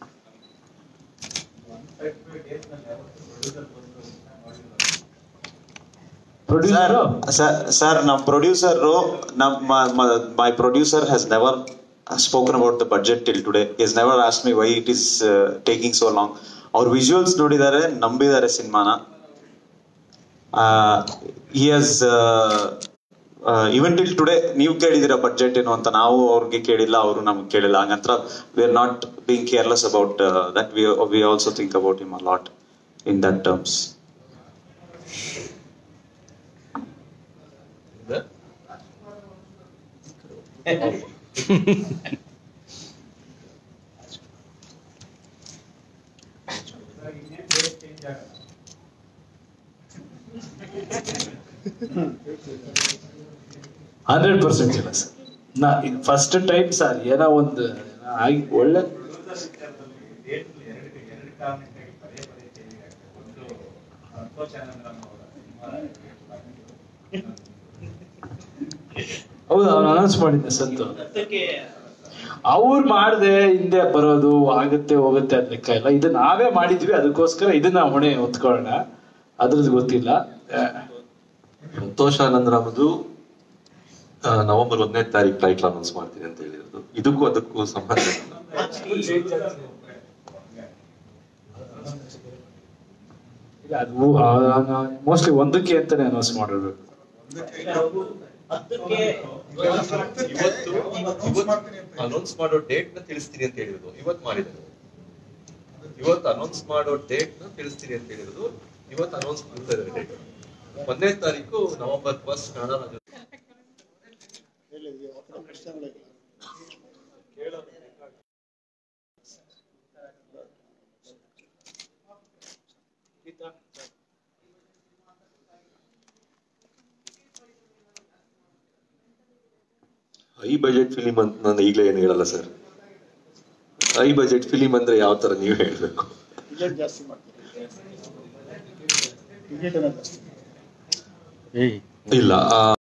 sir producer sir sir ನಮ್ಮ ಪ್ರೊಡ್ಯೂಸರ್ ನಮ್ಮ my producer has never spoken about the budget till today is never as me why it is taking so long ಅವ್ರ visuals ನೋಡಿದ್ದಾರೆ ನಂಬಿದ್ದಾರೆ ಸಿನಿಮಾನ ಹಿ ಹಸ್ ಇವನ್ ಟಿಲ್ ಟುಡೇ ನೀವು ಕೇಳಿದಿರ ಬಡ್ಜೆಟ್ ಏನು ಅಂತ ನಾವು ಅವ್ರಿಗೆ ಕೇಳಿಲ್ಲ ಅವರು ನಮ್ಗೆ ಕೇಳಿಲ್ಲ ಹಂಗಂತ್ರ we are not being careless about that we we also think about him a lot in that terms ಇನ್ನೇನು ಡೇಟ್ ಚೇಂಜ್ ಆಗಲ್ಲ ಹಂಡ್ರೆಡ್ ಪರ್ಸೆಂಟ್ ಇಲ್ಲ ಸರ್ ನಾ ಫಸ್ಟ್ ಟೈಮ್ ಸರ್ ಏನೋ ಒಂದು ಆಗಿ ಒಳ್ಳೆ ಪ್ರೊಡ್ಯೂಸರ್ ವಿಚಾರದಲ್ಲಿ ಡೇಟ್ ಎರಡು ಎರಡು ಕಾರಣಕ್ಕಾಗಿ ಪದೇ ಪದೇ ಚೇಂಜ್ ಆಗ್ತದೆ ಒಂದು ಸಂತೋಷ್ ಆನಂದರಾಮ್ ಅವರ ಸಿನಿಮಾ ಹೌದು ಅವ್ನು ಅನೌನ್ಸ್ ಮಾಡಿದ್ದೆ ಸಂತು ಅದಕ್ಕೆ ಅವ್ರು ಮಾಡದೆ ಹಿಂದೆ ಬರೋದು ಆಗುತ್ತೆ ಹೋಗುತ್ತೆ ಅದ್ ಲೆಕ್ಕ ಇಲ್ಲ ಇದು ನಾವೇ ಮಾಡಿದ್ವಿ ಅದಕ್ಕೋಸ್ಕರ ಇದನ್ನ ಹೊಣೆ ಹೊತ್ಕೊಳ್ಳೋಣ ಅದ್ರದ್ದು ಗೊತ್ತಿಲ್ಲ ಆ, ಸಂತೋಷ ಆನಂದರಾಮದು ಆ, ನವೆಂಬರ್ ಒಂದನೇ ತಾರೀಕು ಟೈಟ್ಲ್ ಅನೌನ್ಸ್ ಮಾಡ್ತೀನಿ ಅಂತ ಹೇಳಿರೋದು ಇದಕ್ಕೂ ಅದಕ್ಕೂ ಸಂಬಂಧ ಇಲ್ಲ ಇಲ್ಲ, ಅದು ಮೋಸ್ಟ್ಲಿ ಒಂದಕ್ಕೆ ಅಂತಾನೆ ಅನೌನ್ಸ್ ಮಾಡೋದು ಹತ್ತಕ್ಕೆ ಇವತ್ತು ಅನೌನ್ಸ್ ಮಾಡೋ ಡೇಟ್ ನ ತಿಳಿಸ್ತೀನಿ ಅಂತ ಹೇಳಿರೋದು ಇವತ್ತು ಮಾಡಿದ್ದಾರೆ ಇವತ್ತು ಅನೌನ್ಸ್ ಮಾಡೋ ಡೇಟ್ ನ ತಿಳಿಸ್ತೀನಿ ಅಂತ ಹೇಳಿರೋದು ಇವತ್ತು ಅನೌನ್ಸ್ ಮಾಡ್ತಾ ಇದ್ದಾರೆ ಡೇಟ್ ಒಂದನೇ ತಾರೀಕು ನವೆಂಬರ್ ಫಸ್ಟ್ ಕನ್ನಡ ರಾಜ್ಯ ಹೈ ಬಜೆಟ್ ಫಿಲಿಂ ಅಂತ ನಾನು ಈಗಲೇ ಏನು ಹೇಳಲ್ಲ ಸರ್ ಹೈ ಬಜೆಟ್ ಫಿಲಿಂ ಅಂದ್ರೆ ಯಾವ ತರ ನೀವು ಹೇಳ್ಬೇಕು ಟಿಕೆಟ್ ಜಾಸ್ತಿ ಮಾಡ್ತಾರೆ ಟಿಕೆಟ್ ಜಾಸ್ತಿ ಇಲ್ಲ ಆ,